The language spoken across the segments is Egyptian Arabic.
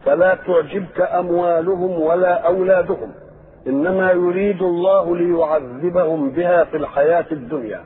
فلا تعجبك اموالهم ولا اولادهم انما يريد الله ليعذبهم بها في الحياه الدنيا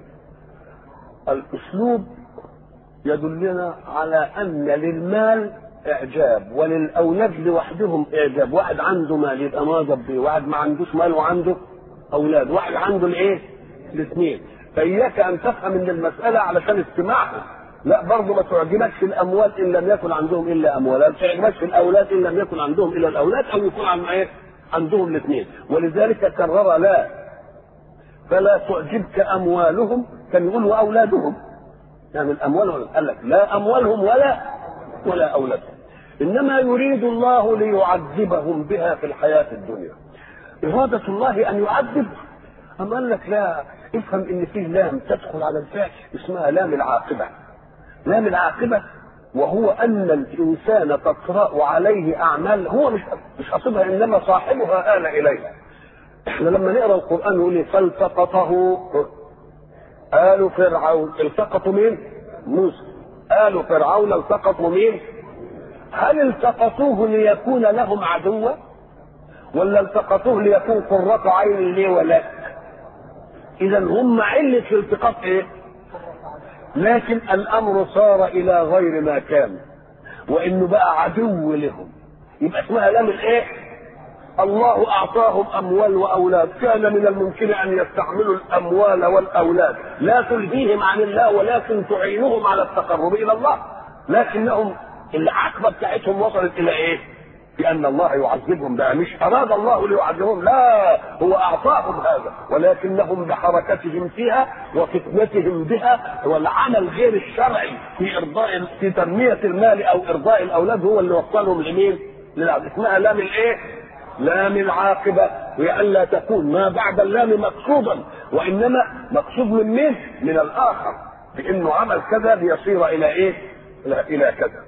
الاسلوب يدلنا على ان للمال اعجاب وللاولاد لوحدهم اعجاب واحد عنده مال يبقى معجب بيه واحد ما عندوش مال وعنده اولاد واحد عنده الايه الاثنين فاياك ان تفهم ان المساله علشان استماعها لا برضه ما تعجبكش الاموال ان لم يكن عندهم الا اموال ما تعجبكش الاولاد ان لم يكن عندهم الا الاولاد او يكون عن ايه عندهم الاثنين ولذلك كرر لا فلا تعجبك اموالهم كان يقول واولادهم يعني الاموال قال لك لا اموالهم ولا ولا اولادهم انما يريد الله ليعذبهم بها في الحياه الدنيا اراده الله ان يعذب أم قال لك لا افهم ان فيه لام تدخل على الفعل اسمها لام العاقبه لام العاقبه وهو ان الانسان تطرا عليه اعمال هو مش مش قصدها انما صاحبها آل اليها احنا لما نقرا القران يقول لي فالتقطه آل فرعون التقطوا مين؟ موسى آل فرعون التقطوا مين؟ هل التقطوه ليكون لهم عدوا؟ ولا التقطوه ليكون قرة عين لي ولك؟ إذا هم علة الالتقاط إيه؟ لكن الأمر صار إلى غير ما كان وإنه بقى عدو لهم يبقى اسمها لام الإيه؟ الله اعطاهم اموال واولاد كان من الممكن ان يستعملوا الاموال والاولاد لا تلهيهم عن الله ولكن تعينهم على التقرب الى الله لكنهم العقبه بتاعتهم وصلت الى ايه؟ بان الله يعذبهم بقى مش اراد الله ليعذبهم لا هو اعطاهم هذا ولكنهم بحركتهم فيها وفتنتهم بها والعمل غير الشرعي في ارضاء في تنميه المال او ارضاء الاولاد هو اللي وصلهم لمين؟ للعذاب اسمها لام الايه؟ لام العاقبة لئلا تكون ما بعد اللام مقصودا وإنما مقصود من مين؟ من الآخر بأنه عمل كذا ليصير إلى إيه؟ إلى, إلى كذا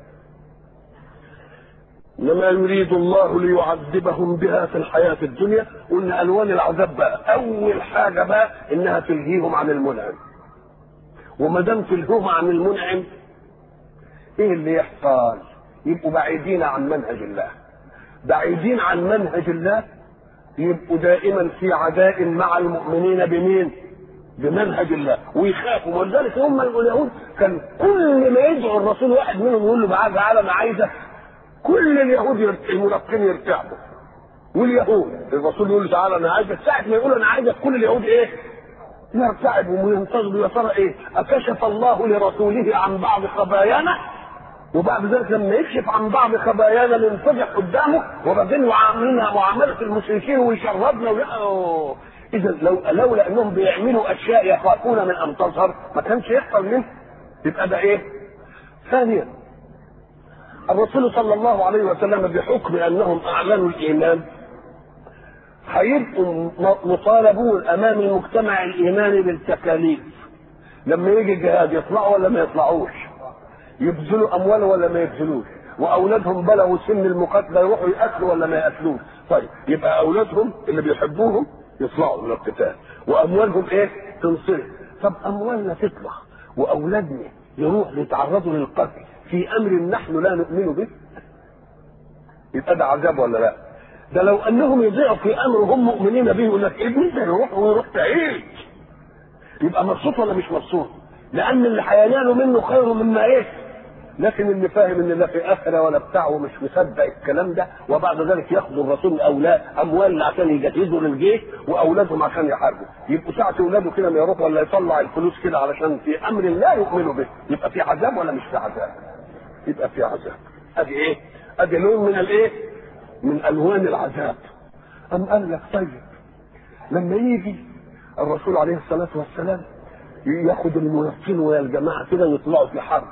إنما يريد الله ليعذبهم بها في الحياة الدنيا وإن ألوان العذاب بقى أول حاجة بقى إنها تلهيهم عن المنعم وما دام تلهوهم عن المنعم إيه اللي يحصل؟ يبقوا بعيدين عن منهج الله بعيدين عن منهج الله يبقوا دائما في عداء مع المؤمنين بمين؟ بمنهج الله ويخافوا ولذلك هم اليهود كان كل ما يدعو الرسول واحد منهم يقول له تعالى تعالى انا عايزك كل اليهود يرت... المنافقين يرتعبوا واليهود الرسول يقول له تعالى انا عايزك ساعه ما يقول انا عايزك كل اليهود ايه؟ يرتعبوا وينتظروا يا ترى ايه؟ اكشف الله لرسوله عن بعض خبايانا وبعد ذلك لما يكشف عن بعض خبايانا ننفجع قدامه وبعدين يعاملنا معامله المشركين ويشربنا وي... اذا لو لولا انهم بيعملوا اشياء يخافون من ان تظهر ما كانش يحصل منه يبقى ده ايه؟ ثانيا الرسول صلى الله عليه وسلم بحكم انهم اعلنوا الايمان هيبقوا مطالبون امام المجتمع الايماني بالتكاليف لما يجي الجهاد يطلعوا ولا ما يطلعوش يبذلوا اموال ولا ما يبذلوش واولادهم بلغوا سن المقاتله يروحوا يقتلوا ولا ما يقتلوش طيب يبقى اولادهم اللي بيحبوهم يطلعوا من القتال واموالهم ايه تنصرف طب اموالنا تطلع واولادنا يروحوا يتعرضوا للقتل في امر نحن لا نؤمن به يبقى ده عذاب ولا لا ده لو انهم يضيعوا في امر هم مؤمنين به يقول لك ابني ده يروح ويروح تعيش يبقى مبسوط ولا مش مبسوط لان اللي هينال منه خير مما ايه لكن اللي فاهم ان لا في اخره ولا بتاع ومش مصدق الكلام ده وبعد ذلك ياخذوا الرسول اولاد اموال عشان يجهزوا للجيش واولادهم عشان يحاربوا يبقوا ساعه اولاده كده ما يروح ولا يطلع الفلوس كده علشان في امر لا يؤمنوا به يبقى في عذاب ولا مش في عذاب؟ يبقى في عذاب ادي ايه؟ ادي لون من الايه؟ من الوان العذاب ام قال لك طيب لما يجي الرسول عليه الصلاه والسلام ياخد المنافقين ويا الجماعه كده ويطلعوا في حرب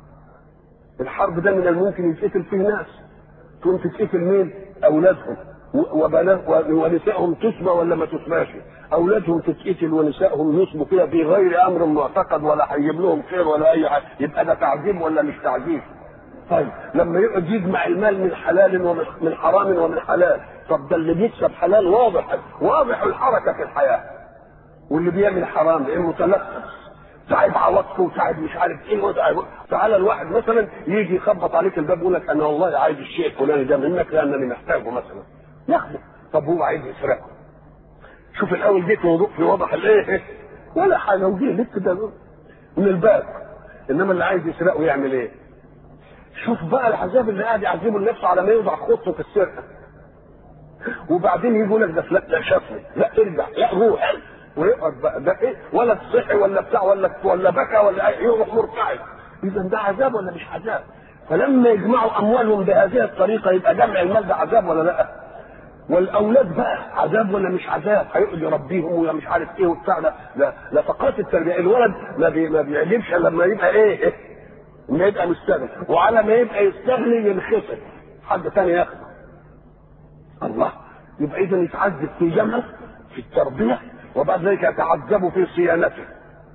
الحرب ده من الممكن يتقتل فيه ناس تقوم تتقتل مين؟ اولادهم وبنات ونسائهم تسبى ولا ما تسباش اولادهم تتقتل ونسائهم يسبوا كده في غير امر معتقد ولا هيجيب لهم خير ولا اي حاجه يبقى ده تعذيب ولا مش تعذيب طيب لما يقعد يجمع المال من حلال ومن حرام ومن حلال طب ده اللي بيكسب حلال واضح واضح الحركه في الحياه واللي بيعمل حرام لانه متلخص تعب عوضته وتعب مش عارف ايه وتعب تعالى الواحد مثلا يجي يخبط عليك الباب يقول لك انا والله عايز الشيء الفلاني ده منك لانني محتاجه مثلا ياخده طب هو عايز يسرقه شوف الاول جيت موضوع في وضح الايه ولا حاجه وجه لك كده من الباب انما اللي عايز يسرقه يعمل ايه؟ شوف بقى العذاب اللي قاعد يعذبه لنفسه على ما يوضع خطه في السرقه وبعدين يقول لك ده فلان لا شافني لا ارجع لا روح ويقعد بقى ده ايه ولا صحي ولا بتاع ولا ولا بكى ولا ايه يروح مرتعد اذا ده عذاب ولا مش عذاب فلما يجمعوا اموالهم بهذه الطريقه يبقى جمع المال ده عذاب ولا لا؟ والاولاد بقى عذاب ولا مش عذاب هيقعد يربيهم ولا مش عارف ايه وبتاع ده لا نفقات التربيه الولد ما, بي ما بيعجبش لما يبقى ايه, إيه؟ لما يبقى مستغني وعلى ما يبقى يستغني ينخسر حد تاني ياخده الله يبقى اذا يتعذب في جمع في التربيه وبعد ذلك يتعذب في صيانته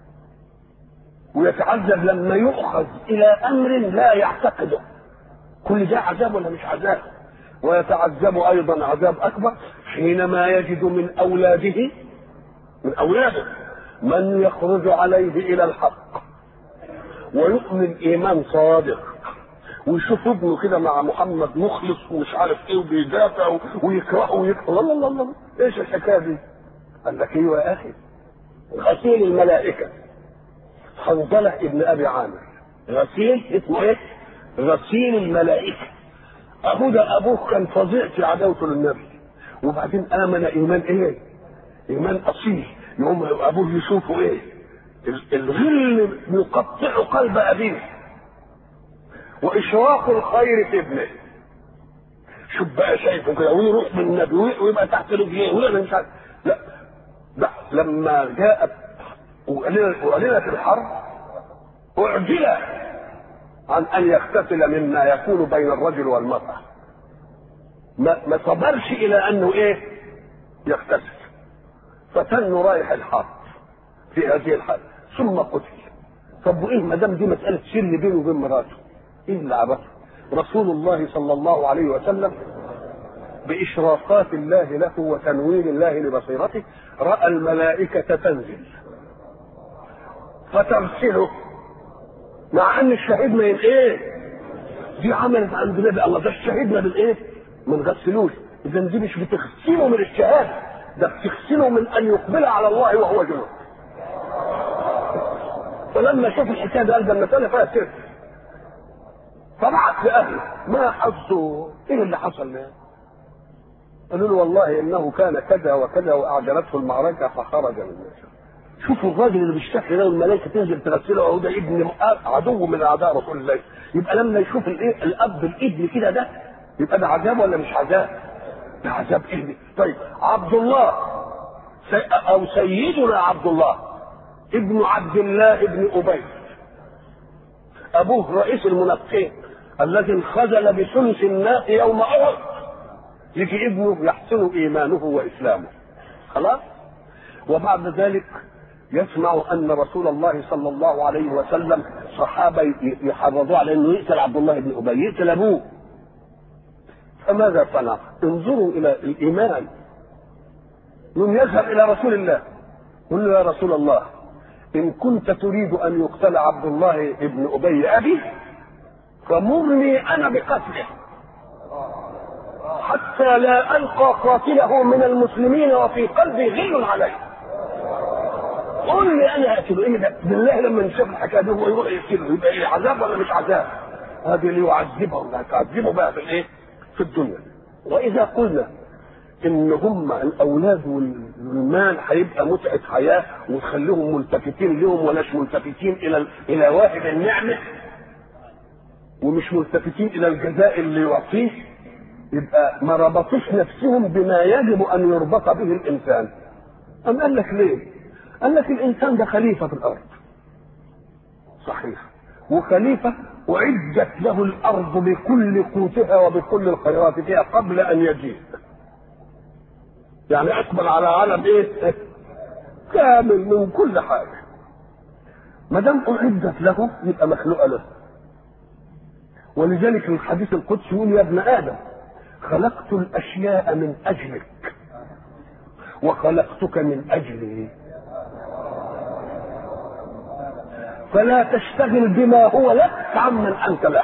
ويتعذب لما يؤخذ الى امر لا يعتقده كل ده عذاب ولا مش عذاب ويتعذب ايضا عذاب اكبر حينما يجد من اولاده من اولاده من يخرج عليه الى الحق ويؤمن ايمان صادق ويشوف ابنه كده مع محمد مخلص ومش عارف ايه وبيدافع ويكرهه ويكره الله الله الله ايش الحكايه دي؟ قال لك ايوه يا اخي غسيل الملائكه حنظله ابن ابي عامر غسيل اسمه ايه؟ غسيل الملائكه ابوه ده ابوه كان فظيع في عداوته للنبي وبعدين امن ايمان ايه؟ ايمان اصيل يقوم ابوه يشوفه ايه؟ الغل يقطع قلب ابيه واشراق الخير في ابنه شوف بقى شايفه كده ويروح من النبي ويبقى تحت رجليه ولا مش عارف لا لا لما جاءت وأعلنت الحرب أعجل عن أن يغتسل مما يكون بين الرجل والمرأة ما, ما صبرش إلى أنه إيه يغتسل فتنه رايح الحرب في هذه الحالة ثم قتل طب وإيه ما دام دي مسألة سر بينه وبين مراته إيه اللي عبثه رسول الله صلى الله عليه وسلم بإشراقات الله له وتنوير الله لبصيرته رأى الملائكة تنزل فتغسله مع ان الشهيد ما ايه دي عملت عند النبي الله ده الشهيد ما بالايه ما نغسلوش اذا دي مش بتغسله من الشهاده ده بتغسله من ان يقبل على الله وهو جنوب فلما شاف الحكايه ده قال ده المساله فيها سر فبعت لاهله ما حظه ايه اللي حصل له قالوا له والله انه كان كذا وكذا واعجلته المعركه فخرج من الناس شوفوا الراجل اللي بالشكل ده والملائكه تنزل تغسله وهو ده ابن عدو من اعداء رسول الله يبقى لما يشوف الايه الاب الابن كده ده يبقى ده عذاب ولا مش عذاب؟ ده عذاب ابن طيب عبد الله سي او سيدنا عبد الله ابن عبد الله ابن ابي ابوه رئيس المنافقين الذي انخذل بثلث الناس يوم احد يجي ابنه يحسن ايمانه واسلامه خلاص وبعد ذلك يسمع ان رسول الله صلى الله عليه وسلم صحابه يحرضوا على انه يقتل عبد الله بن ابي يقتل ابوه فماذا صنع؟ انظروا الى الايمان من يذهب الى رسول الله قل له يا رسول الله ان كنت تريد ان يقتل عبد الله بن ابي ابي فمرني انا بقتله حتى لا القى قاتله من المسلمين وفي قلبي غل عليه قول لي انا اقتله ايه ده بالله لما نشوف الحكايه دي هو يروح يقتله يبقى ايه عذاب ولا مش عذاب؟ هذه اللي يعذبهم تعذبه بقى في الايه؟ في الدنيا واذا قلنا ان هم الاولاد والمال هيبقى متعه حياه وتخليهم ملتفتين لهم ولاش ملتفتين الى الى واحد النعمه ومش ملتفتين الى الجزاء اللي يعطيه يبقى ما ربطوش نفسهم بما يجب ان يربط به الانسان أم قال لك ليه؟ قال لك الانسان ده خليفه في الارض صحيح وخليفه اعدت له الارض بكل قوتها وبكل الخيرات فيها قبل ان يجيء يعني اقبل على عالم ايه كامل من كل حاجه ما دام اعدت له يبقى مخلوقه له ولذلك الحديث القدسي يقول يا ابن ادم خلقت الاشياء من اجلك وخلقتك من اجلي فلا تشتغل بما هو لك عمن انت له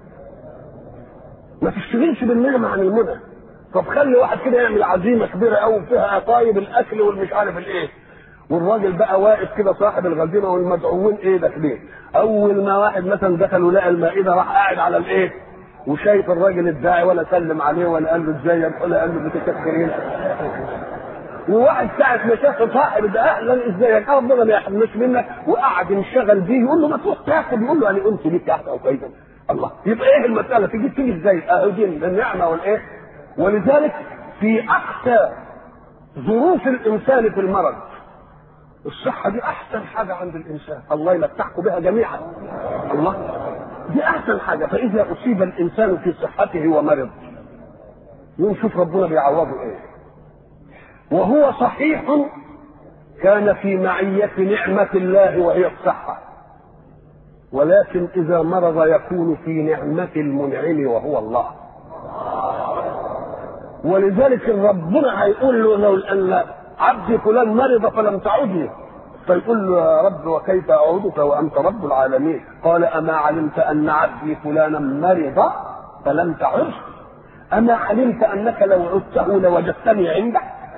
ما تشتغلش بالنعمه عن المنى طب خلي واحد كده يعمل عزيمه كبيره قوي فيها طيب الاكل والمش عارف الايه والراجل بقى واقف كده صاحب الغزيمه والمدعوين ايه داخلين اول ما واحد مثلا دخل ولقى المائده راح قاعد على الايه وشايف الراجل الداعي ولا سلم عليه ولا قال له ازيك ولا قال له متشكرين وواحد ساعة ما شاف صاحب ده اهلا ازيك ربنا ما يحرمش منك وقعد ينشغل بيه يقول له ما تروح تاكل يقول له انا انت ليك تحت او كويسه الله يبقى ايه المساله تيجي تيجي ازاي؟ اهو دي النعمه والايه؟ ولذلك في اقسى ظروف الانسان في المرض الصحة دي أحسن حاجة عند الإنسان، الله يمتعكم بها جميعا. الله دي أحسن حاجة، فإذا أصيب الإنسان في صحته ومرض يوم شوف ربنا بيعوضه إيه. وهو صحيح كان في معية نعمة الله وهي الصحة. ولكن إذا مرض يكون في نعمة المنعم وهو الله. ولذلك ربنا هيقول له لو أن عبدي فلان مرض فلم تعدني فيقول له يا رب وكيف اعودك وانت رب العالمين قال اما علمت ان عبدي فلانا مرض فلم تعد اما علمت انك لو عدته لوجدتني عندك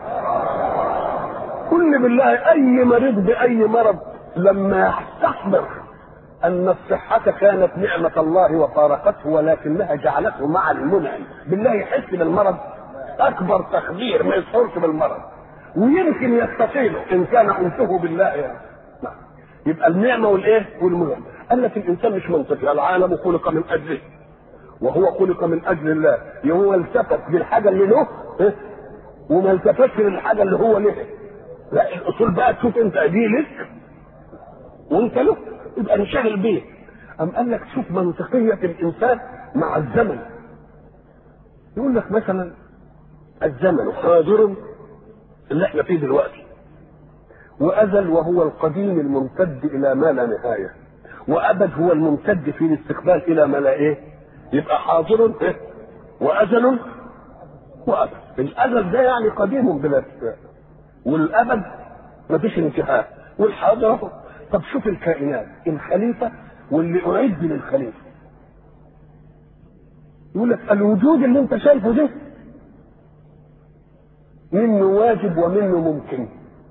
كل بالله اي مريض باي مرض لما يستحضر ان الصحة كانت نعمة الله وفارقته ولكنها جعلته مع المنعم بالله يحس بالمرض اكبر تخدير ما يشعرش بالمرض ويمكن يستطيله ان كان انسه بالله يعني. يبقى النعمه والايه والمنعم قال لك الانسان مش منطقي العالم خلق من اجله وهو خلق من اجل الله هو التفت بالحاجه اللي له وما التفتش للحاجه اللي هو له لا الاصول بقى تشوف انت دي لك وانت له يبقى انشغل بيه أم قال لك شوف منطقية الإنسان مع الزمن يقول لك مثلا الزمن حاضر اللي احنا فيه دلوقتي وازل وهو القديم الممتد الى ما لا نهايه وابد هو الممتد في الاستقبال الى ما لا ايه يبقى حاضر إيه؟ وازل وابد الازل ده يعني قديم بلا انتهاء والابد ما فيش انتهاء والحاضر اهو طب شوف الكائنات الخليفه واللي اعد للخليفه يقول لك الوجود اللي انت شايفه ده منه واجب ومنه ممكن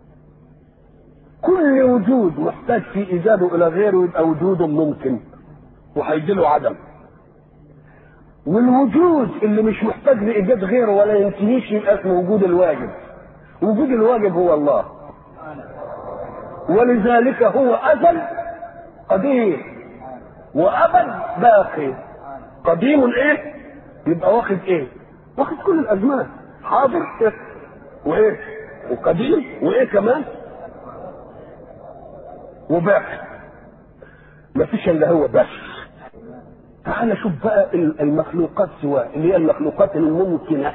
كل وجود محتاج في ايجاده الى غيره يبقى وجود ممكن وهيجي له عدم والوجود اللي مش محتاج لايجاد غيره ولا ينتهيش يبقى اسمه وجود الواجب وجود الواجب هو الله ولذلك هو ازل قديم وابد باقي قديم ايه يبقى واخد ايه واخد كل الازمان حاضر وايه وقديم وايه كمان وباقي ما فيش الا هو بس تعال شوف بقى المخلوقات سواء اللي هي المخلوقات الممكنه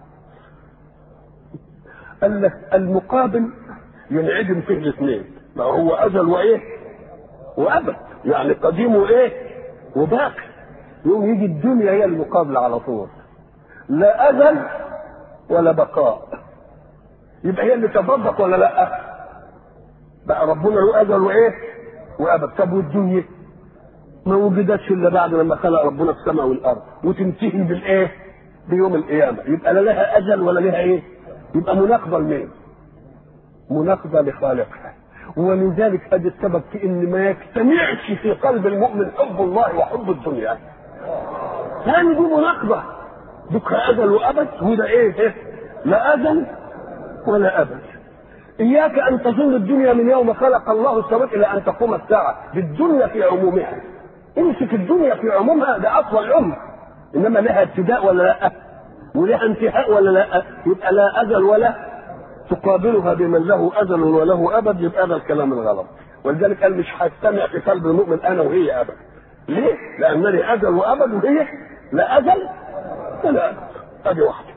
قال لك المقابل ينعدم فيه الاثنين ما هو ازل وايه وابد يعني قديم وايه وباقي يوم يجي الدنيا هي المقابله على طول لا ازل ولا بقاء يبقى هي اللي تفضق ولا لا بقى ربنا له ازل وايه وابد طب والدنيا ما وجدتش الا بعد لما خلق ربنا السماء والارض وتنتهي بالايه بيوم القيامه يبقى لا لها اجل ولا لها ايه يبقى مناقضه لمين مناقضه لخالقها ولذلك ادي السبب في ان ما يجتمعش في قلب المؤمن حب الله وحب الدنيا ثاني دي مناقضه ذكر ازل وابد وده ايه, إيه؟ لا ازل ولا ابد اياك ان تظن الدنيا من يوم خلق الله السماوات الى ان تقوم الساعه بالدنيا في عمومها امسك الدنيا في عمومها ده اطول عمر انما لها ابتداء ولا لا ولها انتهاء ولا لا يبقى لا ازل ولا تقابلها بمن له ازل وله ابد يبقى هذا الكلام الغلط ولذلك قال مش هجتمع في قلب المؤمن انا وهي ابد ليه؟ لانني ازل وابد وهي لا ازل ولا ابد ادي واحده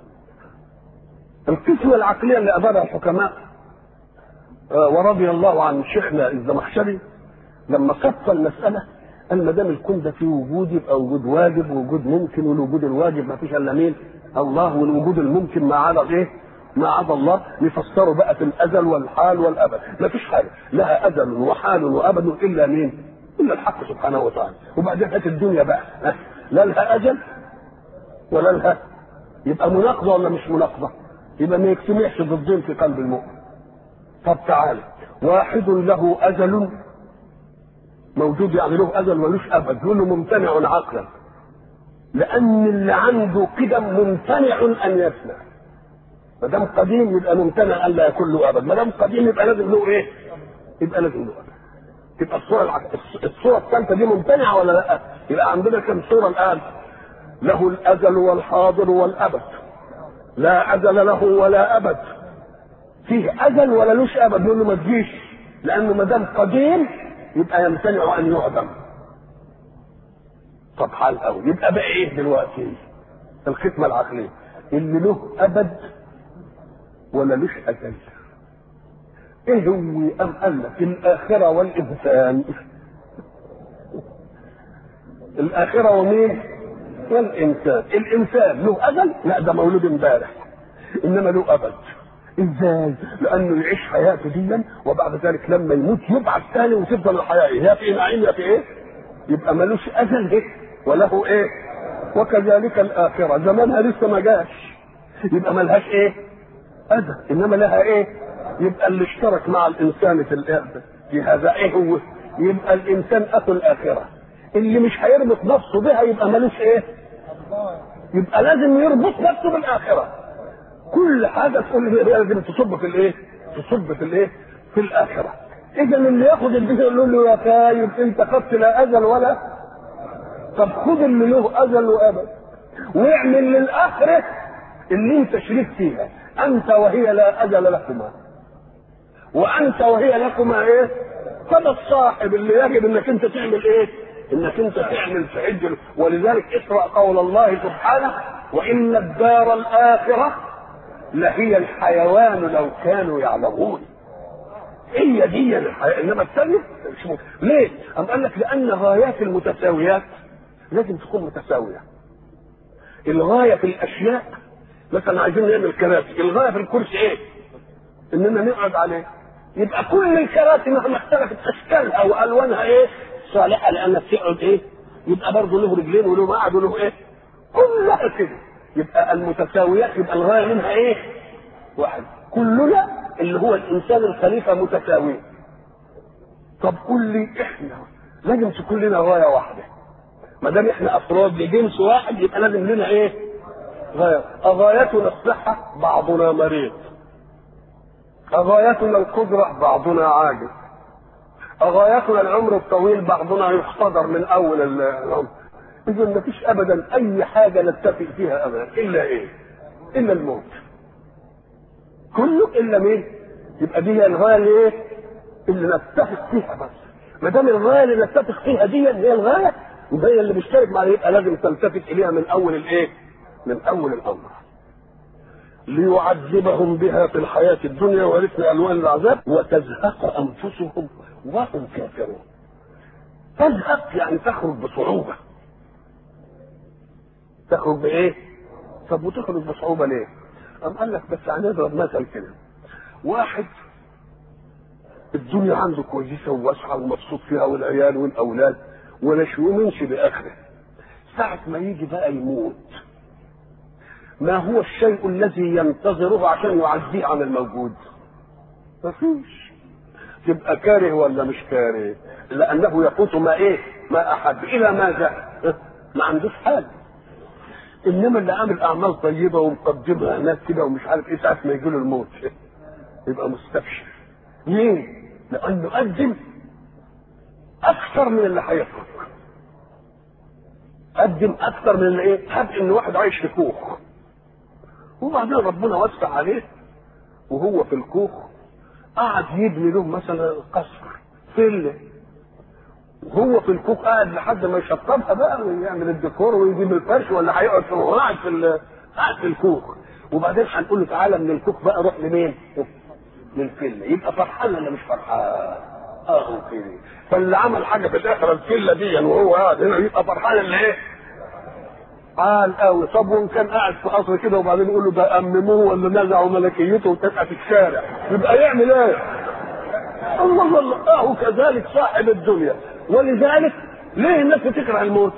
القسمه العقليه اللي ابانها الحكماء ورضي الله عن شيخنا الزمخشري لما صف المساله قال ما دام الكون ده فيه وجود يبقى وجود واجب ووجود ممكن والوجود الواجب ما فيش الا مين؟ الله والوجود الممكن ما عدا ايه؟ ما عدا الله نفسره بقى في الازل والحال والابد ما فيش حاجه لها ازل وحال وابد الا مين الا الحق سبحانه وتعالى وبعدين هات الدنيا بقى لا لها اجل ولا لها يبقى مناقضه ولا مش مناقضه يبقى ما يجتمعش ضدين في قلب المؤمن طب تعالى واحد له اجل موجود يعني له ازل ولوش ابد يقول له ممتنع عقلا لان اللي عنده قدم ممتنع ان يفنى ما دام قديم يبقى ممتنع الا يكون له ابد ما دام قديم يبقى لازم له ايه يبقى لازم له ابد تبقى الصوره العك... الصوره الثالثه دي ممتنعه ولا لا يبقى عندنا كم صوره الان له الازل والحاضر والابد لا ازل له ولا ابد فيه ازل ولا لوش ابد يقول له ما تجيش لانه ما دام قديم يبقى يمتنع ان يعدم طب حال قوي يبقى بقى ايه دلوقتي الختمه العقليه اللي له ابد ولا لوش ازل ايه هو ام قال لك الاخره والانسان الاخره ومين والانسان الانسان له ازل لا ده مولود امبارح انما له ابد ازاي لانه يعيش حياته ديا وبعد ذلك لما يموت يبعث ثاني وتفضل الحياه ايه يا في نعيم يا في ايه يبقى ملوش ازل ايه وله ايه وكذلك الاخره زمانها لسه ما جاش يبقى ملهاش ايه ازل انما لها ايه يبقى اللي اشترك مع الانسان في الارض في هذا ايه هو يبقى الانسان اخو الاخره اللي مش هيربط نفسه بها يبقى ملوش ايه يبقى لازم يربط نفسه بالاخره كل حاجه تقول لازم تصب في الايه تصب في الايه في الاخره اذا اللي ياخد الدنيا يقول له يا خايب انت خدت لا ازل ولا طب خد اللي له ازل وابد واعمل للاخره اللي انت شريك فيها انت وهي لا ازل لكما وانت وهي لكما ايه فده الصاحب اللي يجب انك انت تعمل ايه انك انت تعمل في عجل ولذلك اقرا قول الله سبحانه وان الدار الاخره لهي الحيوان لو كانوا يعلمون هي دي الحياة انما الثانيه مش ممكن ليه؟ أم قال لك لان غايات المتساويات لازم تكون متساويه الغايه في الاشياء مثلا عايزين نعمل كراسي الغايه في الكرسي ايه؟ اننا نقعد عليه يبقى كل الكراسي مهما اختلفت اشكالها والوانها ايه؟ صالحه لانك تقعد ايه؟ يبقى برضه له رجلين وله مقعد وله ايه؟ كلها كده يبقى المتساويات يبقى الغايه منها ايه؟ واحد كلنا اللي هو الانسان الخليفه متساوي طب قول لي احنا لازم تكون لنا غايه واحده ما دام احنا افراد لجنس واحد يبقى لازم لنا ايه؟ غايه غايتنا الصحه بعضنا مريض غايتنا القدره بعضنا عاجز غايتنا العمر الطويل بعضنا يحتضر من اول العمر اذا ما فيش ابدا اي حاجه نتفق فيها ابدا الا ايه؟ الا الموت. كله الا مين؟ يبقى دي هي الغايه اللي ايه؟ اللي نتفق فيها بس. ما دام الغايه اللي نتفق فيها دي هي الغايه يبقى هي اللي مشترك معاها يبقى لازم تلتفت اليها من اول الايه؟ من اول الامر. ليعذبهم بها في الحياه الدنيا ورثنا الوان العذاب وتزهق انفسهم وهم كافرون. تزهق يعني تخرج بصعوبه. تخرج بايه؟ طب وتخرج بصعوبه ليه؟ قام قال لك بس هنضرب مثل كده واحد الدنيا عنده كويسه وواسعه ومبسوط فيها والعيال والاولاد ولا يؤمنش باخره ساعة ما يجي بقى يموت ما هو الشيء الذي ينتظره عشان يعزيه عن الموجود؟ مفيش تبقى كاره ولا مش كاره؟ لأنه يفوت ما إيه؟ ما أحب إلى ماذا؟ ما عندوش حاجة انما اللي عامل اعمال طيبه ومقدمها هناك كده ومش عارف ايه ساعه ما يجي له الموت يبقى مستبشر ليه؟ لانه قدم اكثر من اللي هيخرج قدم اكثر من اللي ايه؟ حب ان واحد عايش في كوخ وبعدين ربنا وسع عليه وهو في الكوخ قعد يبني له مثلا قصر فيلا وهو في الكوك قاعد لحد ما يشطبها بقى ويعمل الديكور ويجيب الفرش ولا هيقعد في هو قاعد في قاعد في الكوك وبعدين هنقول له تعالى من الكوك بقى روح لمين؟ للفيلا يبقى فرحان ولا مش فرحان؟ اه كده فاللي عمل حاجه في الاخره الفيلا دي وهو قاعد هنا يبقى فرحان اللي ايه؟ عال قوي طب وان كان قاعد في قصر كده وبعدين يقول له ده امموه ولا نزعوا ملكيته وتبقى في الشارع يبقى يعمل ايه؟ الله الله اهو كذلك صاحب الدنيا ولذلك ليه الناس بتكره الموت؟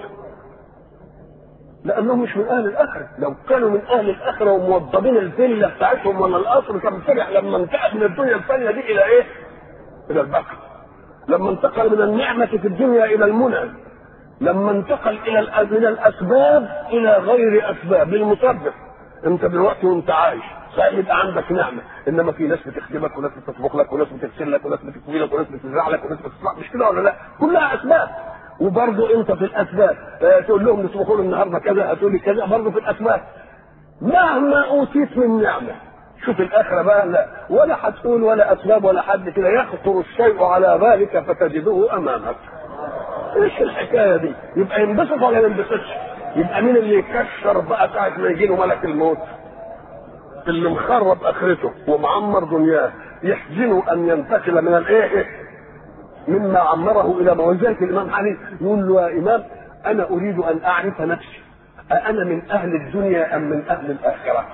لانهم مش من اهل الاخره لو كانوا من اهل الاخره وموضبين الفيلا بتاعتهم ولا القصر كان فرح لما انتقل من الدنيا الفانيه دي الى ايه؟ الى البقر لما انتقل من النعمه في الدنيا الى المنى لما انتقل الى الأ- من الاسباب الى غير اسباب للمسبب انت دلوقتي وانت عايش صحيح يبقى عندك نعمه انما في ناس بتخدمك وناس بتطبخ لك وناس بتغسل لك وناس بتكوي لك وناس بتزرع لك وناس بتصنع مش كده ولا لا؟ كلها اسباب وبرضه انت في الاسباب آه، تقول لهم نطبخوا لي النهارده كذا هتقول لي كذا برضه في الاسباب مهما اوتيت من نعمه شوف الاخره بقى لا ولا هتقول ولا اسباب ولا حد كده يخطر الشيء على بالك فتجده امامك ايش الحكايه دي؟ يبقى ينبسط ولا ما ينبسطش؟ يبقى مين اللي يكشر بقى ساعه ما يجي له ملك الموت؟ اللي مخرب اخرته ومعمر دنياه يحزنه ان ينتقل من الايه؟ مما عمره الى ما ولذلك الامام علي يقول له يا امام انا اريد ان اعرف نفسي أأنا من أهل الدنيا أم من أهل الآخرة؟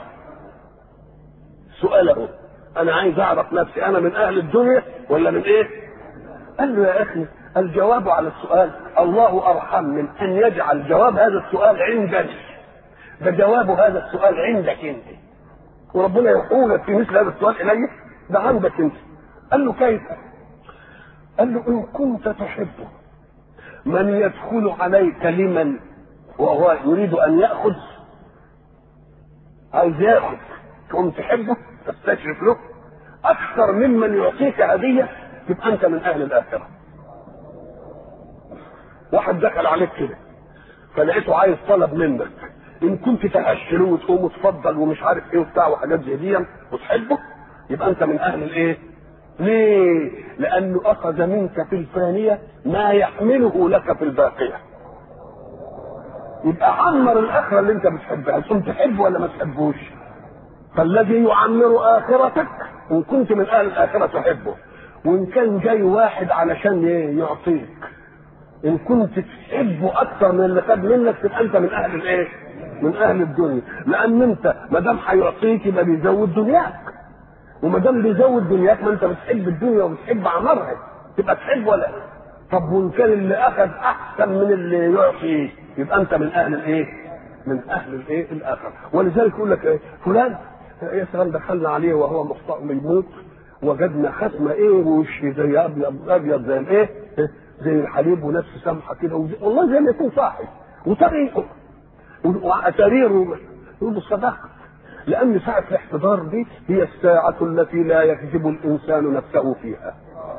سؤاله أنا عايز أعرف نفسي أنا من أهل الدنيا ولا من إيه؟ قال له يا أخي الجواب على السؤال الله أرحم من أن يجعل جواب هذا السؤال عندك ده جواب هذا السؤال عندك أنت وربنا يقول في مثل هذا السؤال إليه ده عندك أنت قال له كيف؟ قال له إن كنت تحبه من يدخل عليك لمن وهو يريد ان ياخذ عايز ياخذ تقوم تحبه تستشرف له اكثر ممن يعطيك هديه تبقى انت من اهل الاخره واحد دخل عليك كده فلقيته عايز طلب منك ان كنت تهشله وتقوم وتفضل ومش عارف ايه وبتاع وحاجات زي دي وتحبه يبقى انت من اهل الايه؟ ليه؟ لانه اخذ منك في الفانيه ما يحمله لك في الباقيه يبقى عمر الاخره اللي انت بتحبها تقوم تحبه ولا ما تحبوش فالذي يعمر اخرتك ان كنت من اهل الاخره تحبه وان كان جاي واحد علشان ايه يعطيك ان كنت تحبه اكثر من اللي خد منك تبقى انت من اهل الايه من اهل الدنيا لان انت ما دام هيعطيك يبقى بيزود دنياك وما دام بيزود دنياك ما انت بتحب الدنيا وبتحب عمرها تبقى تحب ولا طب وان كان اللي اخذ احسن من اللي يعطي يبقى انت من اهل الايه؟ من اهل الايه؟ الاخر ولذلك يقول لك ايه؟ فلان يا سلام دخلنا عليه وهو مخطئ يموت وجدنا ختمه ايه وش زي ابيض ابيض زي الايه؟ زي الحليب ونفس سمحه كده وزي- والله زي ما يكون صاحي وطريقه وسريره يقول له صدقت لان ساعه الاحتضار دي هي الساعه التي لا يكذب الانسان نفسه فيها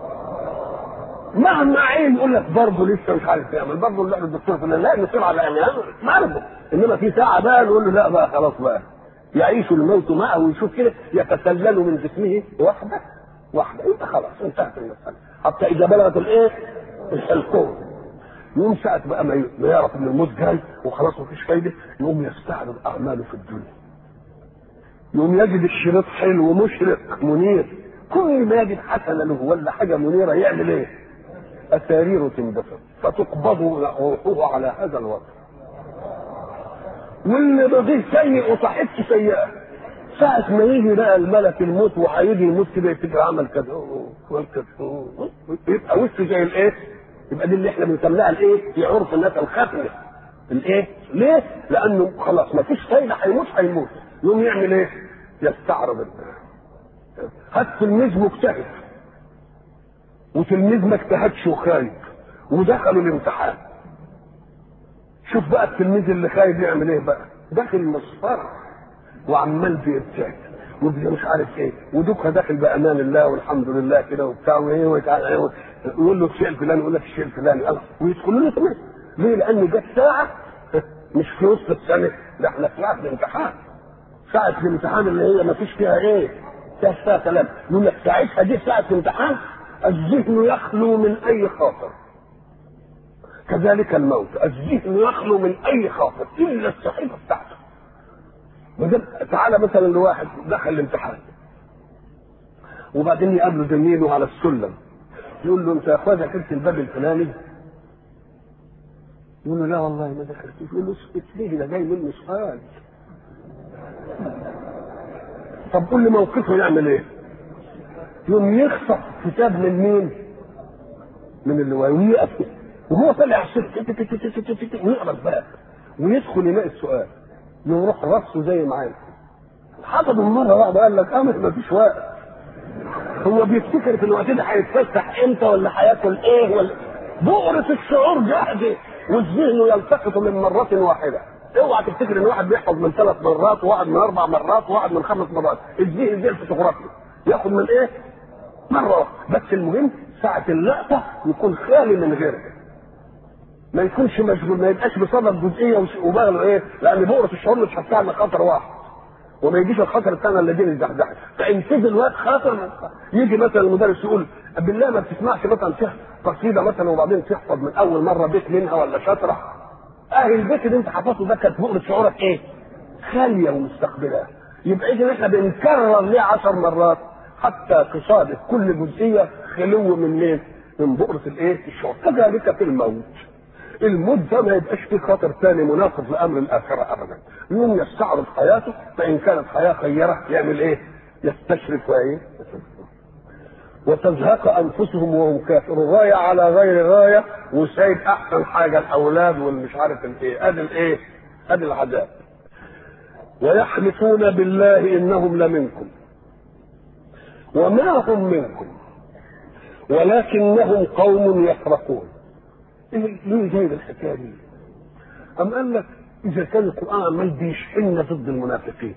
مهما عين يقول لك برضه لسه مش عارف يعمل برضه اللي الدكتور فلان لا نصير على يعني معرفه انما في ساعه بقى نقول له لا بقى خلاص بقى يعيش الموت معه ويشوف كده يتسلل من جسمه وحده واحده يبقى خلاص انتهت المساله حتى اذا بلغت الايه؟ الحلقوم يوم ساعة بقى ما ما يعرف ان الموت جاي وخلاص مفيش فايده يقوم يستعرض اعماله في الدنيا يقوم يجد الشريط حلو مشرق منير كل ما يجد حسنه له ولا حاجه منيره يعمل ايه؟ أسارير تندفن فتقبض روحه على هذا الوضع واللي بضيه سيء وصاحبته سيئة ساعة ما يجي بقى الملك الموت وهيجي يموت كده يفتكر عمل كذا وعمل كذا يبقى وشه زي الايه؟ يبقى دي اللي احنا بنسميها الايه؟ في عرف الناس الختمة الايه؟ ليه؟ لأنه خلاص ما فيش فايدة هيموت هيموت يقوم يعمل ايه؟ يستعرض هات تلميذ مجتهد وتلميذ ما اجتهدش وخايب ودخلوا الامتحان شوف بقى التلميذ اللي خايب يعمل ايه بقى داخل مصفر وعمال بيبتعد وبي مش عارف ايه ودوكها داخل بامان الله والحمد لله كده وبتاع وايه وتعالى ايه يقول له الشيء الفلاني يقول لك الشيء الفلاني الله ويدخلوا له كمان ليه؟ لان جت ساعه مش في وسط السنه ده احنا في ساعه الامتحان ساعه الامتحان اللي هي ما فيش فيها ايه؟ فيها فيها كلام يقول لك ساعتها دي ساعه الامتحان الذهن يخلو من اي خاطر كذلك الموت الذهن يخلو من اي خاطر الا الصحيفه بتاعته وده تعالى مثلا لواحد دخل الامتحان وبعدين يقابله زميله على السلم يقول له انت يا اخويا ذاكرت الباب الفلاني يقول له لا والله ما دخلتش يقول له اسكت ليه ده جاي منه سؤال طب قول لي موقفه يعمل ايه؟ يوم يخطف كتاب من مين؟ من اللي ويقف وهو طالع السلك ويقرا الباب ويدخل يلاقي السؤال يروح راسه زي معاه حفظ مره واحده قال لك امر ما فيش وقت هو بيفتكر في الوقت ده هيتفسح امتى ولا هياكل ايه ولا بؤرة الشعور جاهزة والذهن يلتقط من مرة واحدة اوعى تفتكر ان واحد بيحفظ من ثلاث مرات وواحد من اربع مرات وواحد من خمس مرات الذهن زي الفوتوغرافي ياخد من ايه؟ مرة واحدة بس المهم ساعة اللقطة يكون خالي من غيره ما يكونش مشغول ما يبقاش بصدد جزئية وبغله ايه؟ لان بؤرة الشعور مش هتعمل خطر واحد وما يجيش الخطر الثاني الذي يزحزحك فان تيجي الوقت خاطر يجي مثلا المدرس يقول بالله ما بتسمعش مثلا فيها قصيده مثلا وبعدين تحفظ من اول مره بيت منها ولا شطره اهل البيت اللي انت حفظته ده كانت بؤره شعورك ايه؟ خاليه ومستقبلاه يبقى اذا احنا بنكرر ليه عشر مرات حتى تصادف كل جزئيه خلو من مين؟ من بؤره الايه؟ الشعور كذلك في الموت الموت ده ما يبقاش فيه خطر ثاني مناقض لامر الاخره ابدا يوم يستعرض حياته فان كانت حياه خيره يعمل ايه؟ يستشرف وايه؟ وتزهق انفسهم وهم كافرون غايه على غير غايه وسايب احسن حاجه الاولاد والمش عارف الايه ادي الايه؟ ادي العذاب ويحلفون بالله انهم لمنكم وما هم منكم ولكنهم قوم يفرقون ليه جايب الحكايه دي؟ أم قال لك إذا كان القرآن عمال بيشحننا ضد المنافقين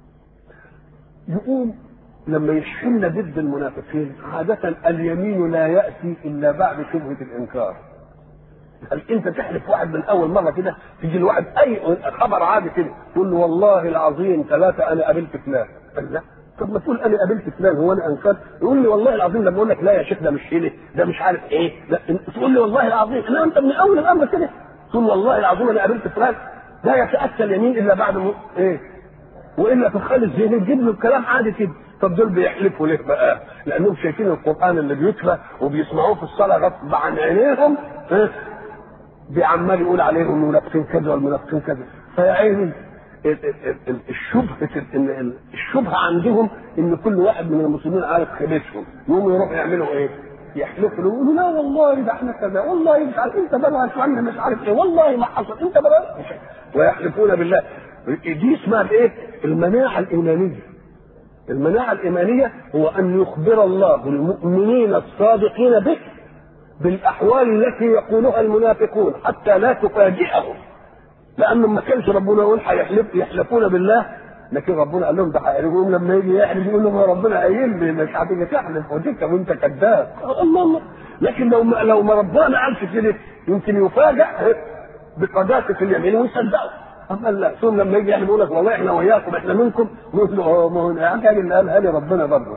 يقوم لما يشحننا ضد المنافقين عادة اليمين لا يأتي إلا بعد شبهة الإنكار هل انت تحلف واحد من اول مره كده تيجي الواحد اي خبر عادي كده تقول له والله العظيم ثلاثه انا قابلت فلان قال لا طب ما تقول انا قابلت فلان هو انا انكرت يقول لي والله العظيم لما اقول لك لا يا شيخ ده مش هنا ده مش عارف ايه لا تقول لي والله العظيم لا انت من اول الامر كده تقول والله العظيم انا قابلت فلان لا يتاتى اليمين الا بعد م... ايه والا في الخالد الذهني تجيب له الكلام عادي كده طب دول بيحلفوا ليه بقى؟ لانهم شايفين القران اللي بيتلى وبيسمعوه في الصلاه غصب عن عينيهم إيه؟ بعمال يقول عليهم المنافقين كذا والمنافقين كذا فيا عيني الشبهه الشبهه عندهم ان كل واحد من المسلمين عارف خيبتهم يقوموا يروحوا يعملوا ايه؟ يحلفوا له يقولوا لا والله ده احنا كذا والله مش عارف انت بلغت عنا مش عارف ايه والله ما حصل انت بلغت ويحلفون بالله دي اسمها الايه؟ المناعه الايمانيه المناعه الايمانيه هو ان يخبر الله المؤمنين الصادقين به بالاحوال التي يقولها المنافقون حتى لا تفاجئهم لانه ما كانش ربنا يقول هيحلف يحلفون بالله لكن ربنا قال لهم ده هيحلفون لما يجي يحلف يقول لهم يا ربنا قايل لي مش هتيجي تحلف وتلك وانت كذاب الله الله لكن لو ما لو ما ربنا قالش كده يمكن يفاجئ بقداسه اليمين ويصدقه اما لا ثم لما يجي يحلف يقول لك والله احنا وياكم احنا منكم نقول له اه ما هو الحاجه اللي قالها لي ربنا برضه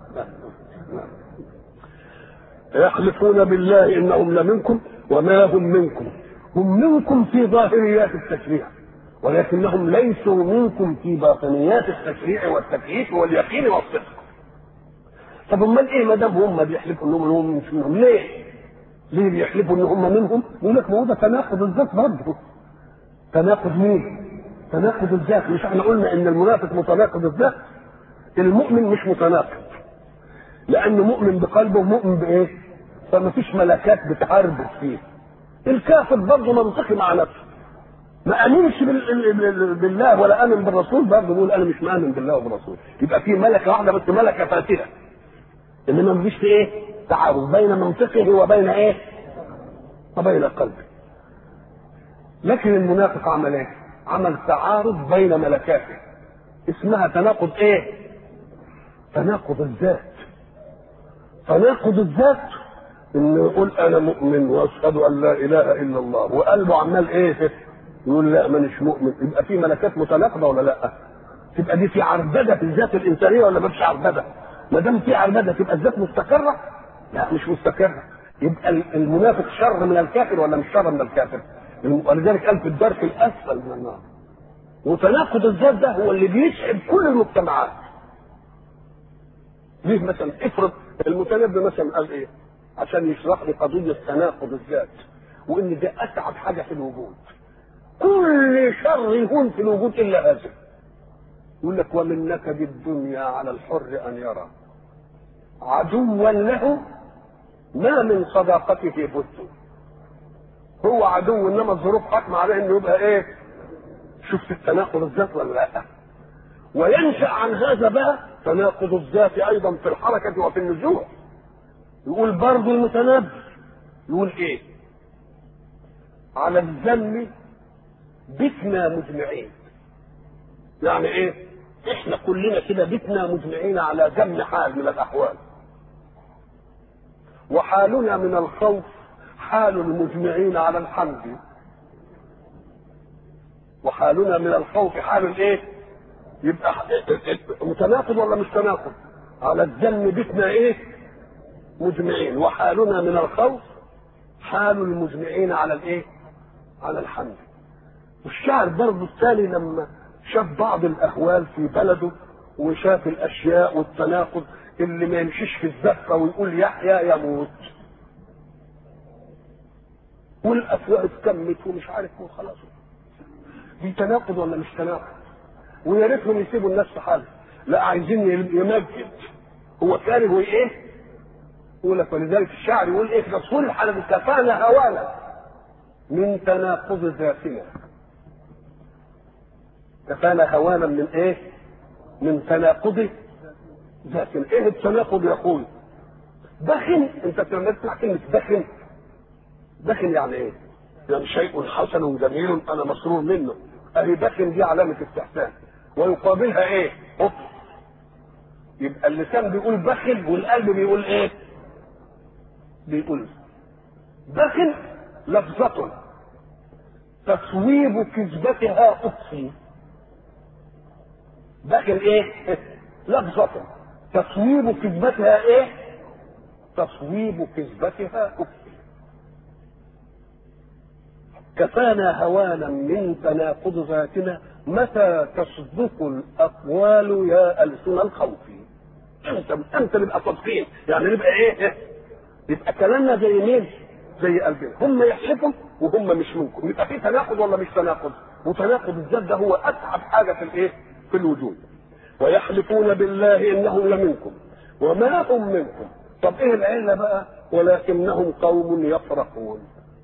يحلفون بالله انهم لمنكم وما هم منكم هم منكم في ظاهريات التشريع ولكنهم ليسوا منكم في باطنيات التشريع والتكييف واليقين والصدق طب امال ايه ما دام هم بيحلفوا انهم هم مش منهم ليه؟ ليه بيحلفوا ان هم منهم؟ يقول لك ما هو ده تناقض الذات برضه تناقض مين؟ تناقض الذات مش احنا قلنا ان المنافق متناقض الذات المؤمن مش متناقض لانه مؤمن بقلبه ومؤمن بايه؟ فما فيش ملكات بتعرض فيه الكافر برضه منطقي مع نفسه ما امنش بالله ولا امن بالرسول برضه بيقول انا مش مامن بالله وبالرسول يبقى في ملكه واحده بس ملكه فاسده انما ما فيش ايه تعارض بين منطقه وبين ايه وبين قلبه لكن المنافق عمل ايه عمل تعارض بين ملكاته اسمها تناقض ايه تناقض الذات تناقض الذات انه يقول انا مؤمن واشهد ان لا اله الا الله وقلبه عمال ايه يقول لا مانيش مؤمن يبقى في ملكات متناقضه ولا لا؟ تبقى دي في عربده في الذات الانسانيه ولا ما فيش عربده؟ ما دام في عربده تبقى الذات مستقره؟ لا مش مستقره يبقى المنافق شر من الكافر ولا مش شر من الكافر؟ ولذلك قال في الدرك الاسفل من النار وتناقض الذات ده هو اللي بيسعد كل المجتمعات ليه مثلا افرض المتنبي مثلا قال ايه؟ عشان يشرح لي قضيه تناقض الذات وان ده اسعد حاجه في الوجود كل شر يهون في الوجود الا هذا يقول لك ومن نكد الدنيا على الحر ان يرى عدوا له ما من صداقته بد هو عدو انما الظروف حكم عليه انه يبقى ايه شفت التناقض الذات ولا لا وينشا عن هذا بقى تناقض الذات ايضا في الحركه وفي النزوع يقول برضه المتنبي يقول ايه على الذم بتنا مجمعين يعني ايه احنا كلنا كده بتنا مجمعين على ذم حال من الاحوال وحالنا من الخوف حال المجمعين على الحمد وحالنا من الخوف حال الايه يبقى متناقض ولا مش تناقض على الذم بتنا ايه مجمعين وحالنا من الخوف حال المجمعين على الايه على الحمد والشاعر برضه الثاني لما شاف بعض الاهوال في بلده وشاف الاشياء والتناقض اللي ما يمشيش في الزفه ويقول يحيى يموت والافواه اتكمت ومش عارف وخلاص دي تناقض ولا مش تناقض ويا ريتهم يسيبوا الناس في حالها لا عايزين يمجد هو كاره ايه يقول لك ولذلك الشاعر يقول ايه في رسول الحلب كفانا هوانا من تناقض ذاتنا كفانا هوانا من ايه من تناقض ذاتنا ايه التناقض يا اخوي دخن انت لما تسمع كلمه دخن دخن يعني ايه يعني شيء حسن جميل انا مسرور منه اهي دخن دي علامه استحسان ويقابلها ايه أوف. يبقى اللسان بيقول بخل والقلب بيقول ايه بيقول بخل لفظة تصويب كذبتها أخفي بخل ايه لفظة تصويب كذبتها ايه تصويب كذبتها أخفي كفانا هوانا من تناقض ذاتنا متى تصدق الاقوال يا السن الخوف انت انت نبقى صادقين يعني نبقى ايه يبقى كلامنا زي مين زي قلبنا هم يحلفوا وهم مش منكم يبقى في تناقض ولا مش تناقض وتناقض الذات ده هو اتعب حاجه في الايه في الوجود ويحلفون بالله انهم لمنكم وما هم منكم طب ايه العله بقى ولكنهم قوم يفرقون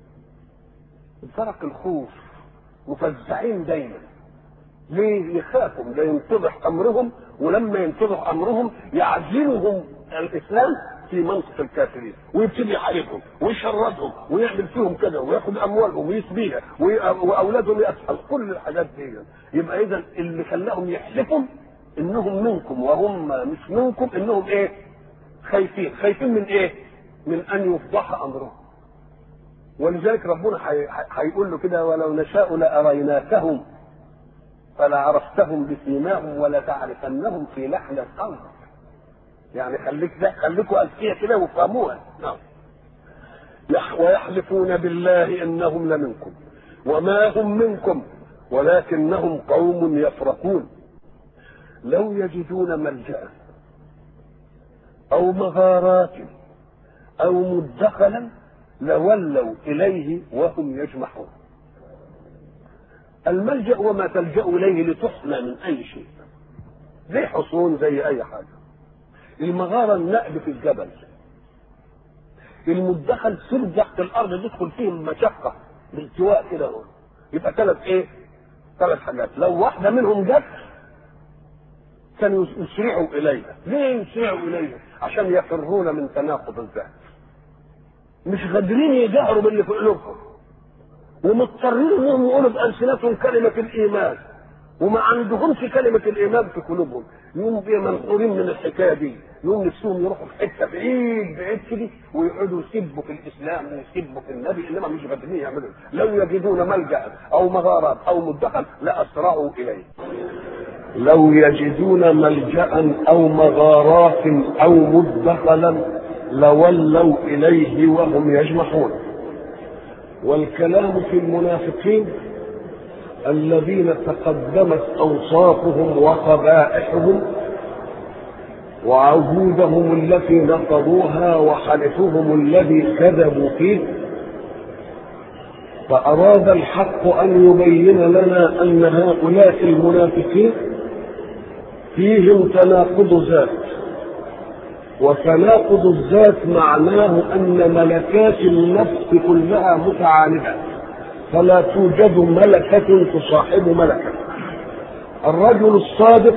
فرق الخوف مفزعين دايما ليه يخافوا لا ينتضح امرهم ولما ينتضح امرهم يعزلهم الاسلام في منطق الكافرين ويبتدي يحاربهم ويشردهم ويعمل فيهم كذا وياخذ اموالهم ويسبيها واولادهم يسأل كل الحاجات دي يبقى اذا اللي خلاهم يحلفوا انهم منكم وهم مش منكم انهم ايه خايفين خايفين من ايه من ان يفضح امرهم ولذلك ربنا هيقول له كده ولو نشاء لاريناكهم فلعرفتهم بسيماهم ولتعرفنهم في لحن القول يعني خليك ده خليكوا اذكياء كده وافهموها نعم ويحلفون بالله انهم لمنكم وما هم منكم ولكنهم قوم يفرقون لو يجدون ملجا او مغارات او مدخلا لولوا اليه وهم يجمحون الملجا هو ما تلجا اليه لتحمى من اي شيء زي حصون زي اي حاجه المغاره النقب في الجبل المدخل سر تحت الارض يدخل فيه مشقه بالتواء كده هو يبقى ثلاث ايه؟ ثلاث حاجات لو واحده منهم جت كانوا يسرعوا اليها ليه يسرعوا اليها؟ عشان يفرون من تناقض الذات مش قادرين يجهروا باللي في قلوبهم ومضطرين انهم يقولوا بألسنتهم كلمة الإيمان وما عندهمش كلمة الإيمان في قلوبهم يقوموا بيه منحورين من الحكاية دي يقوم نفسهم يروحوا في حتة بعيد بعيد كده ويقعدوا يسبوا في الإسلام ويسبوا في النبي إنما مش قادرين يعملوا لو يجدون ملجأ أو مغارات أو مدخل لأسرعوا إليه لو يجدون ملجأ أو مغارات أو مدخلا لولوا إليه وهم يجمحون والكلام في المنافقين الذين تقدمت اوصافهم وقبائحهم وعهودهم التي نقضوها وحلفهم الذي كذبوا فيه فأراد الحق أن يبين لنا أن هؤلاء المنافقين فيهم تناقض ذات وتناقض الذات معناه أن ملكات النفس كلها متعاندة فلا توجد ملكة تصاحب ملكة الرجل الصادق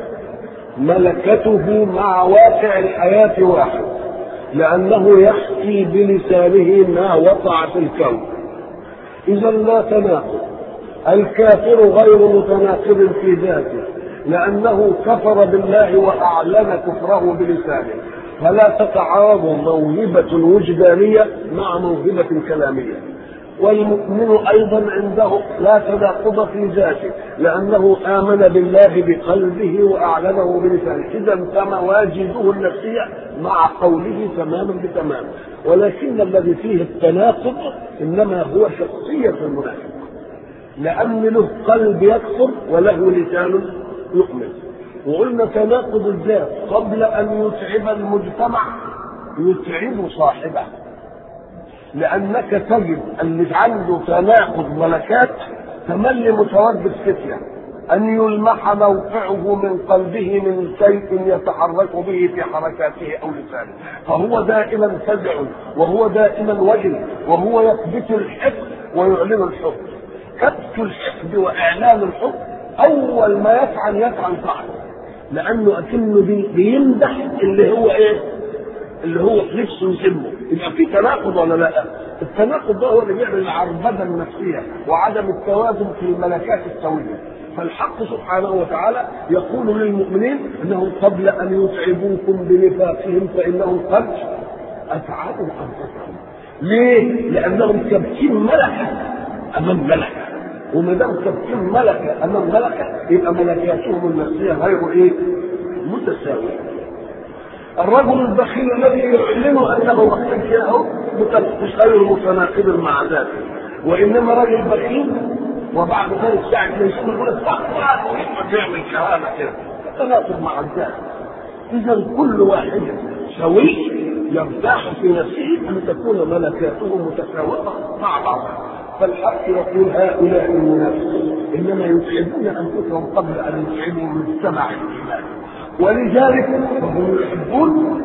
ملكته مع واقع الحياة واحد لأنه يحكي بلسانه ما وقع في الكون إذا لا تناقض الكافر غير متناقض في ذاته لأنه كفر بالله وأعلن كفره بلسانه فلا تتعارض موهبة وجدانية مع موهبة كلامية والمؤمن أيضا عنده لا تناقض في ذاته لأنه آمن بالله بقلبه وأعلنه بلسانه إذا فمواجده النفسية مع قوله تماما بتمام ولكن الذي فيه التناقض إنما هو شخصية المنافق لأن له قلب يكفر وله لسان يؤمن وقلنا تناقض الذات قبل ان يتعب المجتمع يتعب صاحبه لانك تجد اللي عنده تناقض ملكات تملي متردد فتنه ان يلمح موقعه من قلبه من شيء يتحرك به في حركاته او لسانه فهو دائما فزع وهو دائما وجل وهو يثبت الحقد ويعلن الحب كبت الحقد واعلان الحب اول ما يفعل يفعل صاحبه لانه اكنه بي بيمدح اللي هو ايه اللي هو في نفسه يسمه يبقى في تناقض ولا لا التناقض ده هو اللي بيعمل العربده النفسيه وعدم التوازن في الملكات السويه فالحق سبحانه وتعالى يقول للمؤمنين انه قبل ان يتعبوكم بنفاقهم فانهم قد اتعبوا انفسهم ليه؟ لانهم كابتين ملكه امام ملكه وما دام تبقين ملكه امام ملكه يبقى ملكاتهم النفسيه غير ايه؟ متساويه. الرجل البخيل الذي يعلن انه محتاج له مش غير متناقض مع ذاته وانما رجل بخيل وبعد ذلك ساعة ما يشوف يقول استغفر ويقعد يعمل كهانة كده تناقض مع الذات إذا كل واحد سوي يرتاح في نفسه أن تكون ملكاته متساوية مع بعضها فالحق يقول هؤلاء المنافقون انما يتعبون انفسهم قبل ان يتعبوا مجتمع الايمان ولذلك فهم يحبون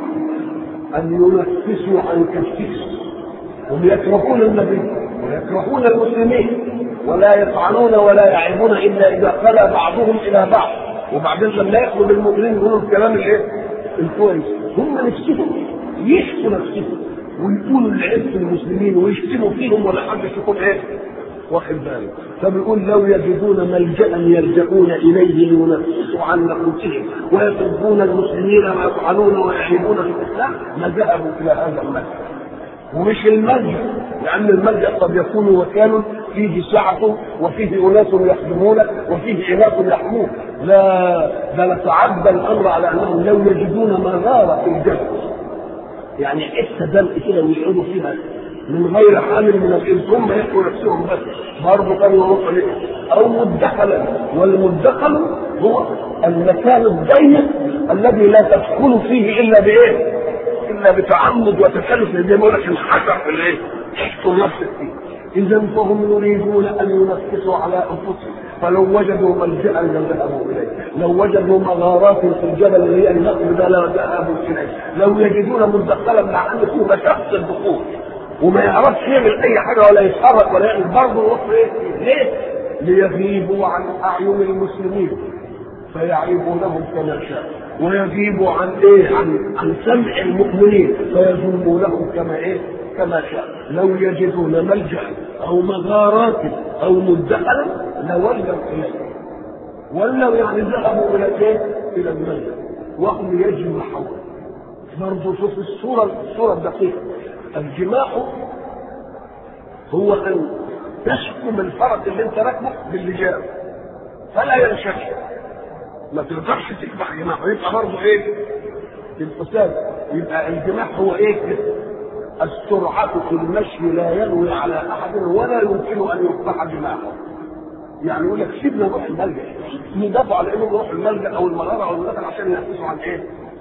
ان ينفسوا عن كالفكس هم يكرهون النبي ويكرهون المسلمين ولا يطعنون ولا يعيبون الا اذا خلا بعضهم الى بعض وبعدين لما ياخذ المؤمنين يقولوا الكلام الايه؟ الكويس هم نفسهم يحكوا نفسهم ويقولوا العيب في المسلمين ويشتموا فيهم ولا حد يكون ايه؟ واخد باله فبيقول لو يجدون ملجا يلجؤون اليه لينفسوا عن نفوسهم ويسبون المسلمين ويطعنون ويعيبون في الاسلام ما ذهبوا الى هذا الملجا ومش الملجا لان الملجا قد يكون مكان فيه سعه وفيه اناس يخدمونه وفيه اناس يحمون لا ده نتعدى الامر على انهم لو يجدون مغاره في الجسد يعني حته دلق كده ويقعدوا فيها من غير حامل من الانس هم يحكوا نفسهم بس برضه كانوا يروحوا ليه او مدخلا والمدخل هو المكان الضيق الذي لا تدخل فيه الا بايه؟ الا بتعمد وتكلف زي ما يقول لك الحجر في الايه؟ تحكم نفسك فيه اذا فهم يريدون ان ينفسوا على انفسهم فلو وجدوا ملجا لذهبوا اليه لو وجدوا مغارات في الجبل اللي هي النقب ده لذهبوا اليه لو يجدون مدخلا مع ان فيه مشقه الدخول وما يعرفش يعمل اي حاجه ولا يتحرك ولا يعمل برضه يروح ايه؟ ليه؟ ليغيبوا عن اعين المسلمين فيعيبونهم كما شاء ويغيبوا عن ايه؟ عن عن سمع المؤمنين فيذمونهم كما ايه؟ كما شاء لو يجدون ملجا او مغارات او مدخلا لولوا اليه ولوا يعني ذهبوا الى ايه؟ الى الملجا وهم يجمعون برضه شوف الصوره الصوره الدقيقه الجماع هو ان تشكم الفرس اللي انت راكبه باللجام فلا ينشكل ما تقدرش تكبح جماعه يبقى برضه ايه؟ الفساد يبقى الجماع هو ايه؟ السرعة في المشي لا ينوي على أحد ولا يمكن أن يقطع جماعه. يعني يقول لك سيبنا نروح الملجأ ندافع على انه نروح الملجأ أو المغارة أو المدخل عشان ينفسوا عن إيه؟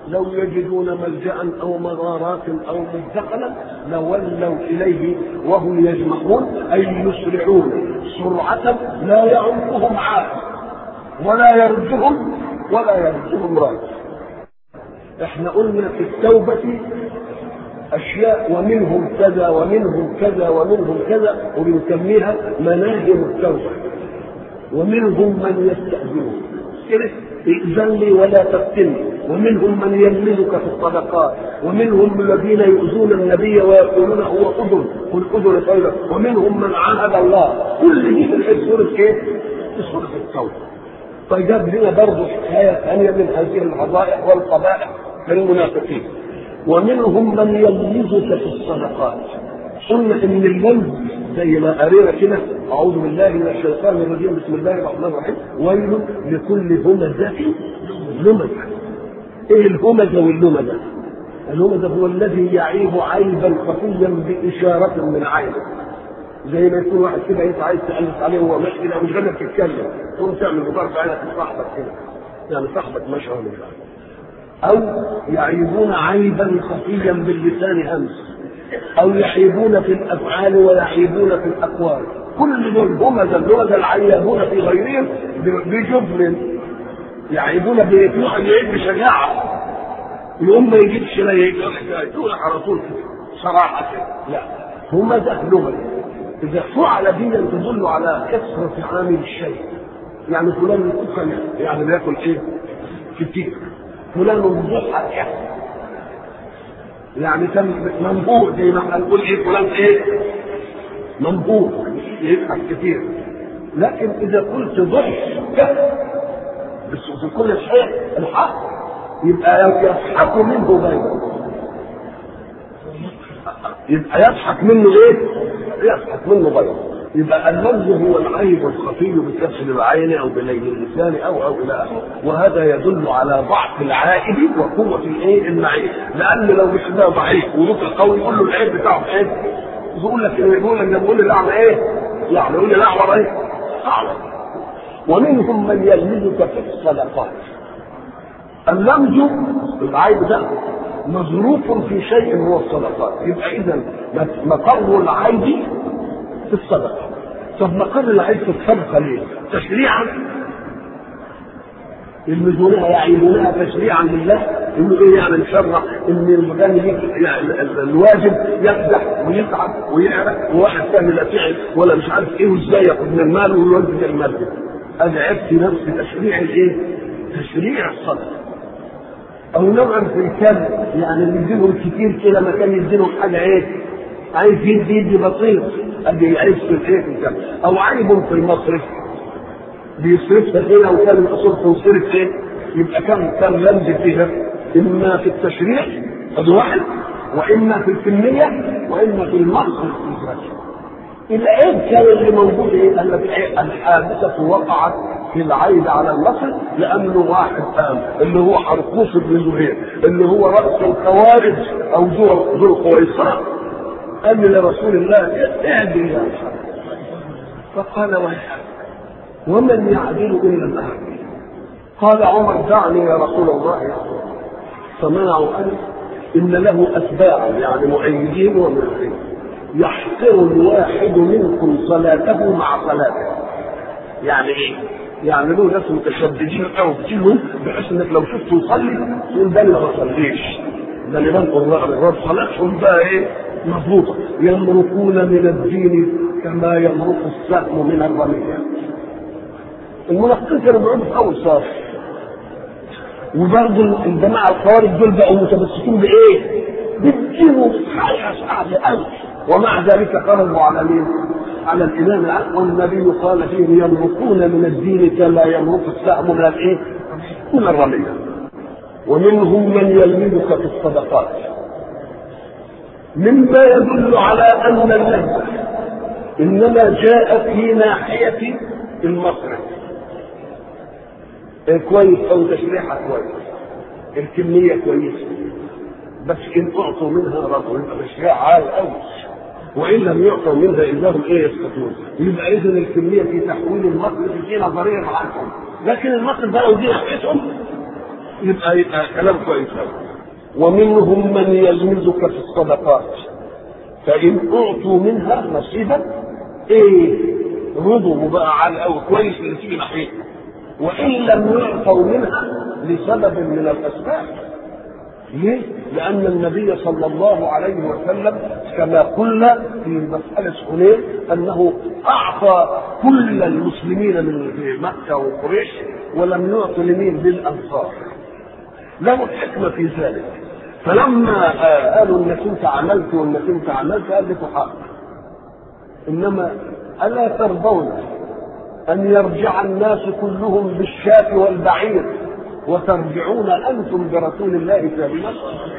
لو يجدون ملجا او مغارات او مدخلا لولوا اليه وهم يجمعون اي يسرعون سرعه لا يعوقهم عاقل ولا يردهم ولا يردهم راد احنا قلنا في التوبه اشياء ومنهم كذا ومنهم كذا ومنهم كذا وبنسميها مناهج التوبه ومنهم من يستأذنه ائذن لي ولا تفتني ومنهم من يلمزك في الصدقات ومنهم الذين يؤذون النبي ويقولون هو اذن قل اذن خيرا ومنهم من عاهد الله كل دي في سوره ايه؟ في سوره التوبه فجاب لنا برضه حكايه ثانيه من هذه الفضائح والقبائح في المنافقين ومنهم من يلمزك في الصدقات قلنا ان اللمز زي ما قرينا كده اعوذ بالله من الشيطان الرجيم بسم الله الرحمن الرحيم ويل لكل همزه لمزه ايه الهمزه واللمزه الهمزه هو الذي يعيب عيبا خفيا باشاره من عينه زي ما يكون واحد كده انت عايز تقلص عليه وهو ماشي كده مش قادر تتكلم تقوم تعمل بطرف عينك لصاحبك كده يعني صاحبك ماشي ولا مش او يعيبون عيبا خفيا باللسان همس او يعيبون في الافعال ويعيبون في الاقوال كل دول همز اللغز العيابون في غيرهم بجبن يعيبون بيتوح يعيب بشجاعه يقوم ما يجيبش لا يقول على طول صراحه لا همزه لغز اذا فعل دي تدل على كثره عامل الشيء يعني فلان يأكل يعني بياكل ايه؟ كتير فلان مضحك يعني كان منبوه زي ما احنا نقول ايه فلان ايه؟ منبوه يضحك كتير لكن اذا قلت ضحك بس في كل شيء الحق يبقى يضحك منه غيره يبقى يضحك منه ايه؟ يضحك منه غيره يبقى اللفظ هو العيب الخفي بكسر العين او بلين اللسان او او الى اخره وهذا يدل على ضعف العائد وقوه الايه المعين لان لو مش ده ضعيف ورفع قوي يقول له العيب بتاعه ايه؟ يقول لك يقول لك لما يقول الاعمى ايه؟ يعني يقول لي الاعور ايه؟ اعور ومنهم من يلمزك في الصدقات اللمز العيب ده مظروف في شيء هو الصدقات يبقى اذا مقر العيب في الصدقه طب مقر العيب في الصدقه ليه؟ تشريعا يلمزونها يعيبونها تشريعا لله انه ايه يعني نشرع ان الغني يعني الواجب يقدح ويتعب ويعرق وواحد ثاني لا تعب ولا مش عارف ايه وازاي ياخد من المال ويوزع المال هذا عيب في نفس تشريع الايه؟ تشريع الصدقه او نوعا في الكم يعني يديهم كتير كده ما كان يديهم حاجه ايه؟ عايز يدي يدي بسيط ادي عايز في الايه في الكم او عيب في المصرف بيصرفها هنا وكان الاصول تنصرف فين؟ يبقى كم كم لمز فيها؟ اما في التشريع ادي واحد واما في الكميه واما في المصرف العيب كان اللي موجود ايه؟ قال لك ايه؟ الحادثه وقعت في العيب على المصر لانه واحد قام اللي هو حرقوس بن زهير اللي هو راس الخوارج او ذو القويصره قال لرسول الله اعدل يا محمد فقال ويحك ومن يعدل الا الاهل قال عمر دعني يا رسول الله فمنعوا ان ان له اتباعا يعني مؤيدين ومؤيدين يحقر الواحد منكم صلاته مع صلاته يعني ايه؟ يعني له ناس متشددين قوي فيهم بحيث انك لو شفته يصلي تقول ده اللي ما صليش ده اللي بنقل الرب صلاتهم بقى ايه؟ مضبوطه يمرقون من الدين كما يمرق السهم من الرميه المنافقين كانوا بيقعدوا في اول صف وبرضه الجماعه الخوارج دول بقوا متمسكين بايه؟ بالدين حاجه صعبه قوي ومع ذلك خرجوا على مين؟ على الإمام والنبي قال فيهم يمرقون من الدين كما يمرق السهم من الإيه؟ من الرمية. ومنهم من يلمزك في الصدقات. مما يدل على أن اللذة إنما جاء في ناحية المصرف. كويس أو تشريحها كويس. الكمية كويسة. بس إن أعطوا منها رضوا يبقى تشريع عال أوي. وان لم يعطوا منها الا هم ايه يسقطون يبقى اذا الكميه في تحويل المصرف في نظريه معاكم لكن المصرف ده لو دي ناحيتهم يبقى يبقى كلام كويس قوي ومنهم من يلمزك في الصدقات فإن أعطوا منها نصيبا إيه رضوا بقى على أو كويس اللي تيجي ناحيته وإن لم يعطوا منها لسبب من الأسباب ليه؟ لأن النبي صلى الله عليه وسلم كما قلنا في مسألة حنين أنه أعطى كل المسلمين من مكة وقريش ولم يعط لمين؟ للأنصار. له الحكمة في ذلك. فلما قالوا انك انت عملت وانك انت عملت قال لكم حق. انما الا ترضون ان يرجع الناس كلهم بالشاة والبعير وترجعون انتم برسول الله سالما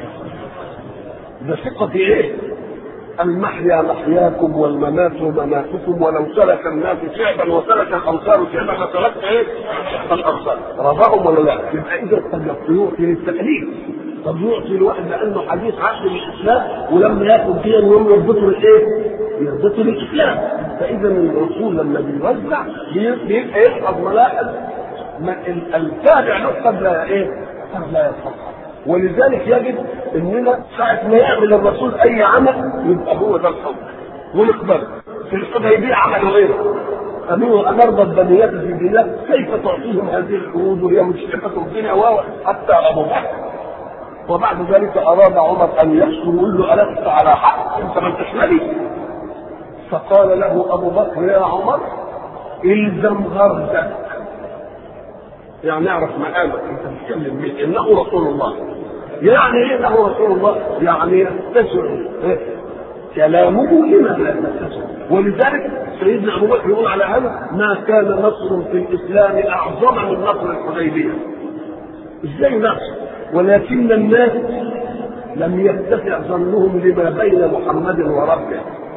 ده ثقة في ايه؟ المحيا محياكم والممات مماتكم ولو سلك الناس شعبا وسلك الامصار شعبا لسلكت ايه؟ الامصار رضاهم ولا لا؟ يبقى اذا قد يعطي للتأليف طب يعطي الواحد لانه حديث عهد بالاسلام ولما ياخد دين يوم يربطه بالايه؟ يربطه بالاسلام فاذا الرسول لما بيوزع بيبقى يحفظ ملاحظ التابع له قد لا ايه؟ قد لا يفحصها ولذلك يجب اننا ساعة ما يعمل الرسول اي عمل يبقى هو ده الحب ونقبله في الحديبية عملوا ايه؟ قالوا أمر البنيات في بالله كيف تعطيهم هذه العروض وهي مشرقة الدنيا حتى أبو بكر وبعد ذلك أراد عمر أن يحصل ويقول له ألست على حق أنت ما أنتش نبي فقال له أبو بكر يا عمر الزم غرزك يعني اعرف مقامك انت بتتكلم مين انه رسول الله يعني ايه انه رسول الله يعني يتسع كلامه لما لا يتسع ولذلك سيدنا ابو بكر يقول على هذا ما كان نصر في الاسلام اعظم من نصر الحديبيه ازاي نصر ولكن الناس لم يتسع ظنهم لما بين محمد وربه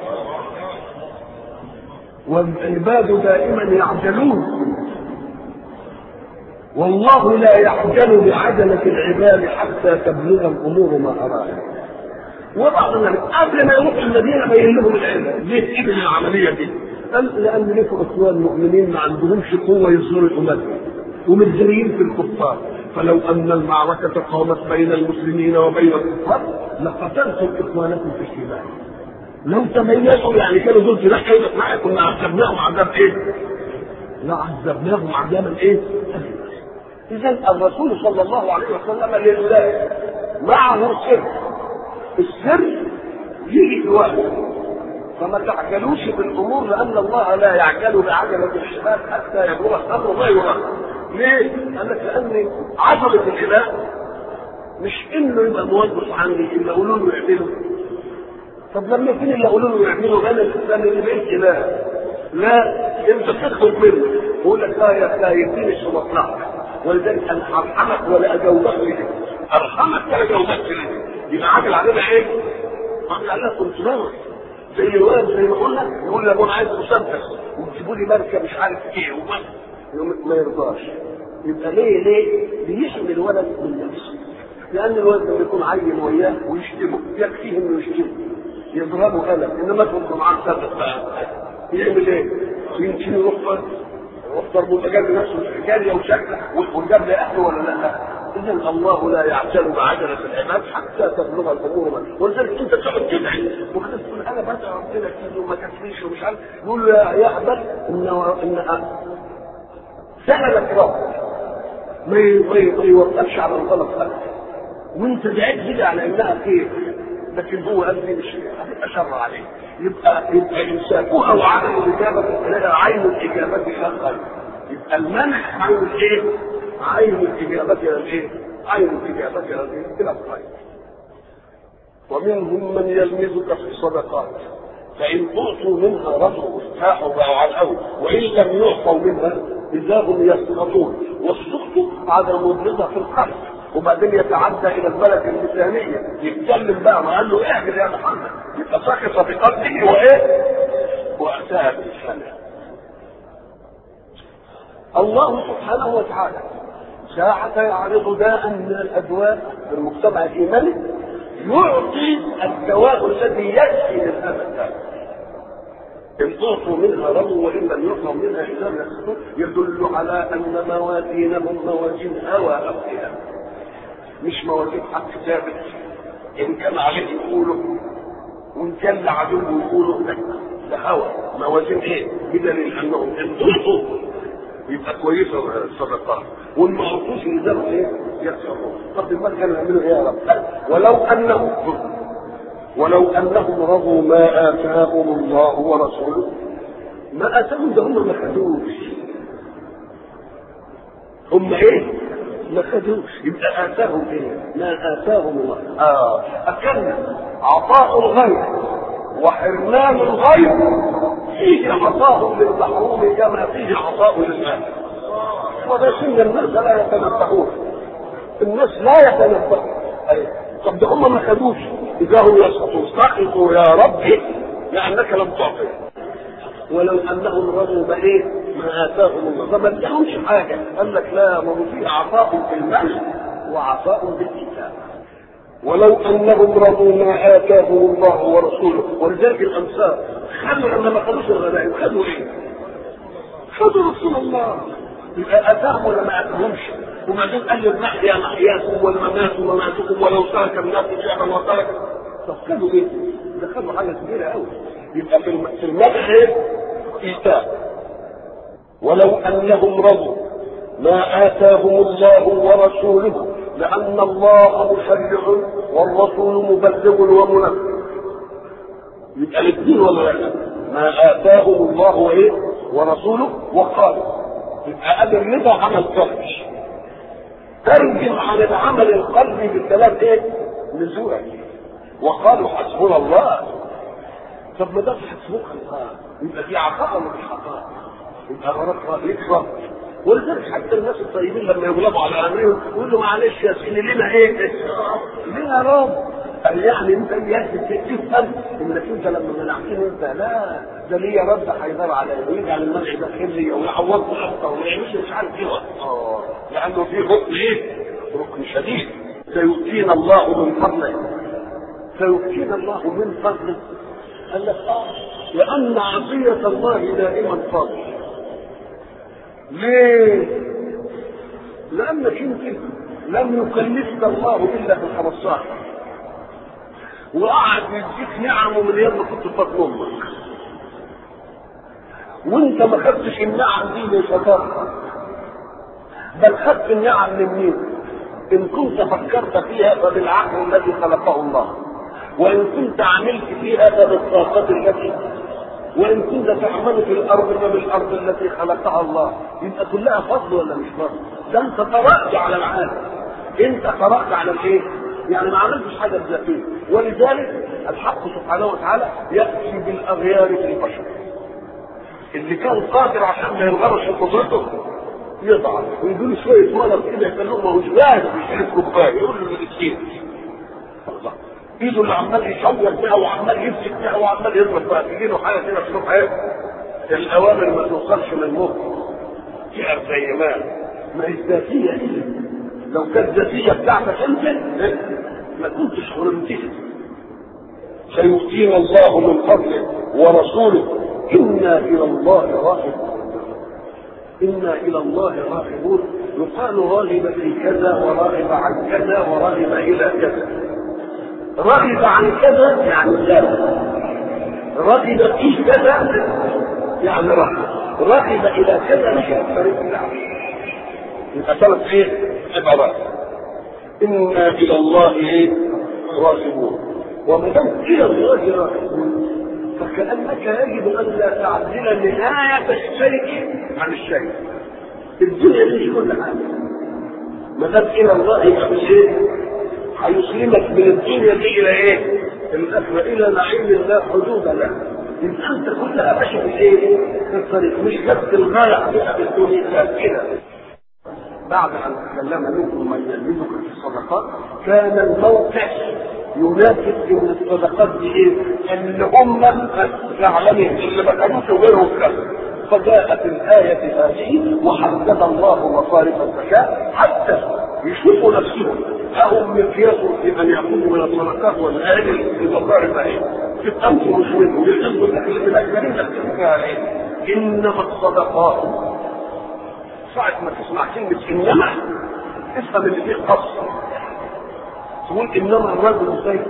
والعباد دائما يعجلون والله لا يعجل بعجلة العباد حتى تبلغ الأمور ما أراد وبعض الناس قبل ما يروح المدينة بين لهم العلم ليه ابن العملية دي؟ قال لأن لكم إخوان مؤمنين ما عندهمش قوة يظهروا الأمة ومتجريين في الكفار فلو أن المعركة قامت بين المسلمين وبين الكفار لقتلتم إخوانكم في الشمال لو تميزوا يعني كانوا دول في ناحية معي كنا عذبناهم عذاب إيه؟ لا عذبناهم عذابا إيه؟ إذا الرسول صلى الله عليه وسلم لله معه سر السر يجي في وقت فما تعجلوش بالامور لان الله لا يعجل بعجله الشباب حتى يبلغ الامر ما يراد. ليه؟ قال لك لان عظمه الاله مش انه يبقى موظف عندي اللي اقولوا له يعمله. طب لما يكون اللي اقولوا له يعمله انا الانسان اللي بقيت اله. لا انت تدخل منه يقول لك لا يا لا يديني في مصلحتك ولذلك انا ارحمك ولا اجاوبك لك ارحمك ولا اجاوبك لك يبقى عامل علينا ايه؟ عامل علينا كنترول زي الولد زي ما قلنا يقول لي انا عايز مسدس وتجيبوا لي ماركه مش عارف ايه وما ما يرضاش يبقى ليه ليه؟ بيحمي الولد من نفسه لان الولد لما يكون عيل وياه ويشتمه يكفيه انه يشتمه يضربه قلم انما تكون معاه مسدس بقى يعمل ايه؟ يمكن يروح يروح ضربه مجال نفسه الحكايه وشكله وجاب لي اهله ولا لا؟ اذا الله لا يعجل بعجله العباد حتى تبلغ الامور من ولذلك انت تقعد تدعي وكده تقول انا بدعي ربنا كتير وما كفيش ومش عارف يقول له يا احمد ان ان سالك رب ما ما يوقفش على الغلط ابدا وانت دعيت كده على انها خير لكن هو قال لي مش هتبقى شر عليه يبقى يبقى امساكها وعدم الاجابه عين الاجابه الى الخير يبقى المنع عين الايه؟ عين الاجابه الى الايه؟ عين الاجابه الى الايه؟ الى الخير ومنهم من يلمزك في الصدقات فإن أعطوا منها رضوا واستاحوا بقوا على الأول وإن لم يعطوا منها إذا هم يسقطون والسقط عدم الرضا في القلب وبعدين يتعدى الى الملك المثانيه يتكلم بقى ما قال له اعجل يا محمد يبقى سقط في قلبه وايه؟ واتاها بالسلام. الله سبحانه وتعالى ساعة يعرض داء من الادواء في المجتمع الايماني يعطي الدواء الذي يشفي من هذا الداء. إن أعطوا منها رضوا وإن لم يعطوا منها إذا يسكتون يدل على أن موازينهم موازين هوى أفئدة مش موازين حق ثابت ان كان عليه يقوله وان كان لعدو يقوله لا ده هوى موازين ايه بدليل انهم ان ضغطوا يبقى كويسه الصدقات وان ما عرفوش يقدروا ايه يخسروا طب المال كانوا يعملوا ايه يا رب ولو انهم ولو انهم رضوا ما اتاهم الله ورسوله ما اتاهم ده هم ما خدوش هم ايه ما خدوش يبقى اتاهم ايه ما اتاهم الله اه اكلنا عطاء الغير وحرمان الغير فيه عطاء للمحروم كما فيه عطاء للمال ولكن الناس لا يتنبهون الناس لا يتنبهون طب ده هم ما خدوش اذا هم يسقطون سقطوا يا ربي لانك لم تعطي ولو انهم رضوا بايه ما اتاهم الله فما ادهمش حاجه قال لك لا ما هو في عطاء في المال وعطاء بالكتاب ولو انهم رضوا ما اتاهم الله ورسوله ولذلك الامثال خدوا لما ما خدوش الغنائم خدوا ايه؟ خدوا رسول الله يبقى اتاهم ولا ما اتاهمش وبعدين قال المحيا محياكم والممات مماتكم ولو ترك الناس شيئا وترك طب خدوا ايه؟ ده خدوا حاجه كبيره قوي يبقى في الم- في المدح ايه؟ ايتاء ولو انهم رضوا ما اتاهم الله ورسوله لان الله مشرع والرسول مبلغ ومنفذ يبقى الاثنين ولا لا؟ ما اتاهم الله وايه؟ ورسوله وقال يبقى ادي الرضا عمل قلبي ترجم عن العمل القلبي بالكلام ايه؟ نزولا وقالوا حسبنا الله طب ما ده حسبك الله يبقى في عطاء ولا مش عطاء؟ يبقى وراك يكرم ولذلك حتى الناس الطيبين لما يغلبوا على امرهم يقولوا معلش يا سيدي لنا ايه؟ لنا رب قال يعني انت يجب تفهم انك انت لما منعتني انت لا ده ليه يا رب هيدار عليا ويجعل المنع ده خير ليا ويعوضني اكتر وما يعملش مش عارف ايه اه لانه في ركن ايه؟ ركن شديد سيؤتينا الله من فضله سيؤتينا الله من فضله قال لك اه لان عطيه الله دائما فضل ليه؟ لانك انت لم يكلفك الله الا بالخمسات وقعد يديك نعمه من يوم ما كنت في بطن امك وانت ما خدتش النعم دي من شطارتك بل خدت النعم من مين؟ ان كنت فكرت فيها فبالعقل الذي خلقه الله وان كنت عملت فيها فبالطاقه التي وان كنت تعمل في الارض فبالارض التي خلقها الله يبقى كلها فضل ولا مش فضل؟ ده انت طرأت على العالم انت طرأت على الايه؟ يعني ما عملتش حاجه بذاتيه ولذلك الحق سبحانه وتعالى ياتي بالاغيار في البشر اللي كان قادر عشان ما ينغرش في قدرته يضعف ويقول شويه مرض كده يخلوه ما هوش قادر يشيل كوبايه يقول له مسكين ايده اللي عمال يشور بيها وعمال يمسك بيها وعمال يضرب بقى تجي له حاجه كده تشوف ايه الاوامر ما توصلش من المخ تعرف زي ما ما هي ذاتيه دي لو كانت ذاتيه بتاعتك انت ما كنتش حرمتها سيؤتينا الله من فضله ورسوله انا الى الله راغبون انا الى الله راغبون يقال راغب في كذا وراغب عن كذا وراغب الى كذا رغب عن كذا يعني لا رغب في كذا يعني رغب رغب الى كذا مش الطريق العام يبقى ثلاث ايه عبارات انا الى الله ايه راغبون وما دام الى الله راغبون فكانك يجب ان لا تعدل نهايه الشيء عن الشيء الدنيا دي مش كل حاجه ما دام الى الله يبقى مش ايه هيسلمك من الدنيا دي الى ايه؟ الاخره الى نعيم لا حدود له يبقى انت كلها ماشي في ايه؟ في الطريق مش بس الغايه هتبقى بالدنيا كده بعد ان تكلم منكم من يلمزكم في الصدقات كان الموقع يناسب ان الصدقات دي ايه؟ ان هم يعلمون اللي ما كانوش غيرهم كذا فجاءت الآية هذه وحدد الله مصارف الزكاة حتى يشوفوا نفسهم لهم مقياس في ان ياخذوا من الصدقات والآل المصارف ايه؟ تبقى انتم مش منهم يحبوا الاكل الاكبرين فيها ايه؟ انما الصدقات ساعة ما تسمع كلمة انما افهم اللي فيه قصة تقول انما الرجل زيد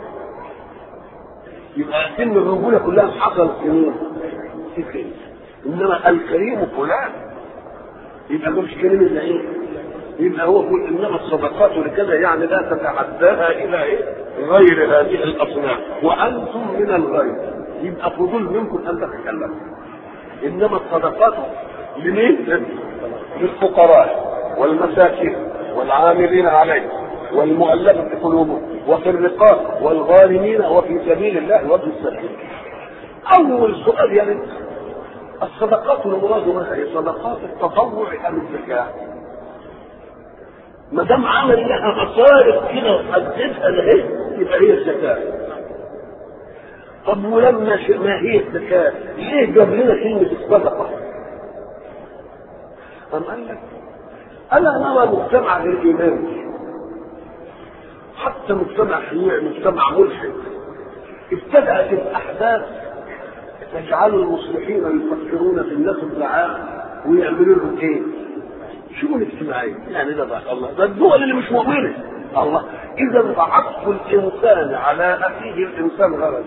يبقى سن الرجوله كلها حصلت في مين؟ في كريم انما الكريم فلان يبقى مش كريم الا ايه؟ يبقى هو يقول انما الصدقات لكذا يعني لا تتعداها الى ايه؟ غير هذه الاصناف وانتم من الغير يبقى فضول منكم ان تتكلموا انما الصدقات لمين؟ للفقراء والمساكين والعاملين عليه والمؤلفة قلوبهم وفي الرقاب والغارمين وفي سبيل الله وابن السبيل. أول سؤال يعني الصدقات المراد منها هي صدقات التطوع أم الزكاة؟ ما دام عمل لها مصارف كده وحددها لهي يبقى هي الزكاة. طب ولما ما هي الزكاة؟ ليه جاب لنا كلمة الصدقة؟ أم قال لك أنا نرى مجتمع غير إيماني حتى مجتمع شيوعي مجتمع ملحد ابتدأت الأحداث تجعل المصلحين يفكرون في الناس الدعاء ويعملوا لهم ايه؟ شؤون اجتماعيه يعني ده بقى الله ده الدول اللي مش مؤمنه الله اذا فعطف الانسان على اخيه الانسان غلط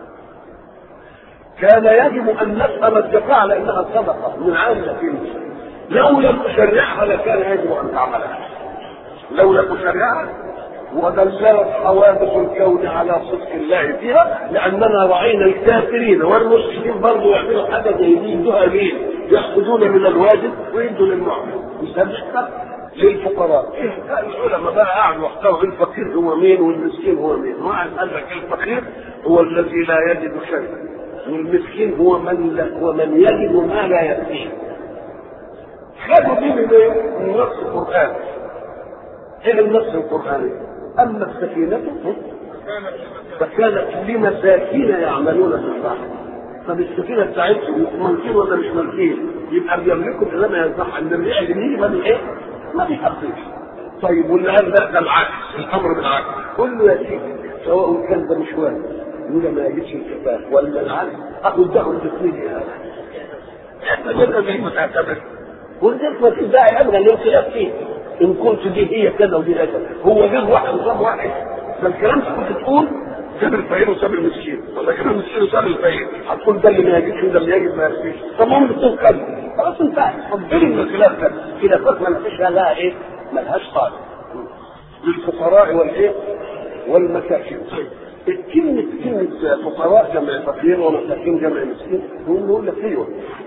كان يجب ان نفهم الدفاع لانها صدقه من عامله فيه لو لم تشرعها لكان يجب ان تعملها لو لم تشرعها ودللت حوادث الكون على صدق الله فيها لاننا راينا الكافرين والمسلمين برضه يعملوا حاجه زي دي يدوها مين؟ ياخذون من الواجب ويدوا للمعمل يسبحها للفقراء إيه العلماء بقى قعدوا واحتووا الفقير هو مين والمسكين هو مين واحد قال لك الفقير هو الذي لا يجد شيئا والمسكين هو من لا ومن يجد ما لا يكفيه خدوا دي من ايه؟ من نص القران ايه النص القراني؟ اما السفينه فكانت لمساكين يعملون في البحر طب السفينه بتاعتهم ملكين ولا مش ملكين؟ يبقى بيملكوا انما يصح ان الريح اللي ما بي ايه؟ ما بيحصلش. طيب واللي قال لا ده العكس الامر بالعكس قل له يا سيدي سواء كان ده مش واجب يقول ما يجيش الكفاف ولا العكس اخد ده الاثنين يا هذا. احنا كده زي ما تعتبر والناس ما في داعي ابدا للخلاف فيه ان كنت دي هي كذا ودي هي كذا هو جاب واحد وجاب واحد ده الكلام ده كنت تقول ساب الفقير وساب المسكين ولا كان المسكين وساب الفقير هتقول ده اللي ما يجيش وده اللي يجب ما يجيش طب هم بتقول كذا خلاص انتهى فضلي من الخلاف ده خلافات ما فيش لها ايه ما لهاش قاعده للفقراء والايه والمساكين كلمة كلمة فقراء جمع فقير ومساكين جمع مسكين هو نقول لك ايوه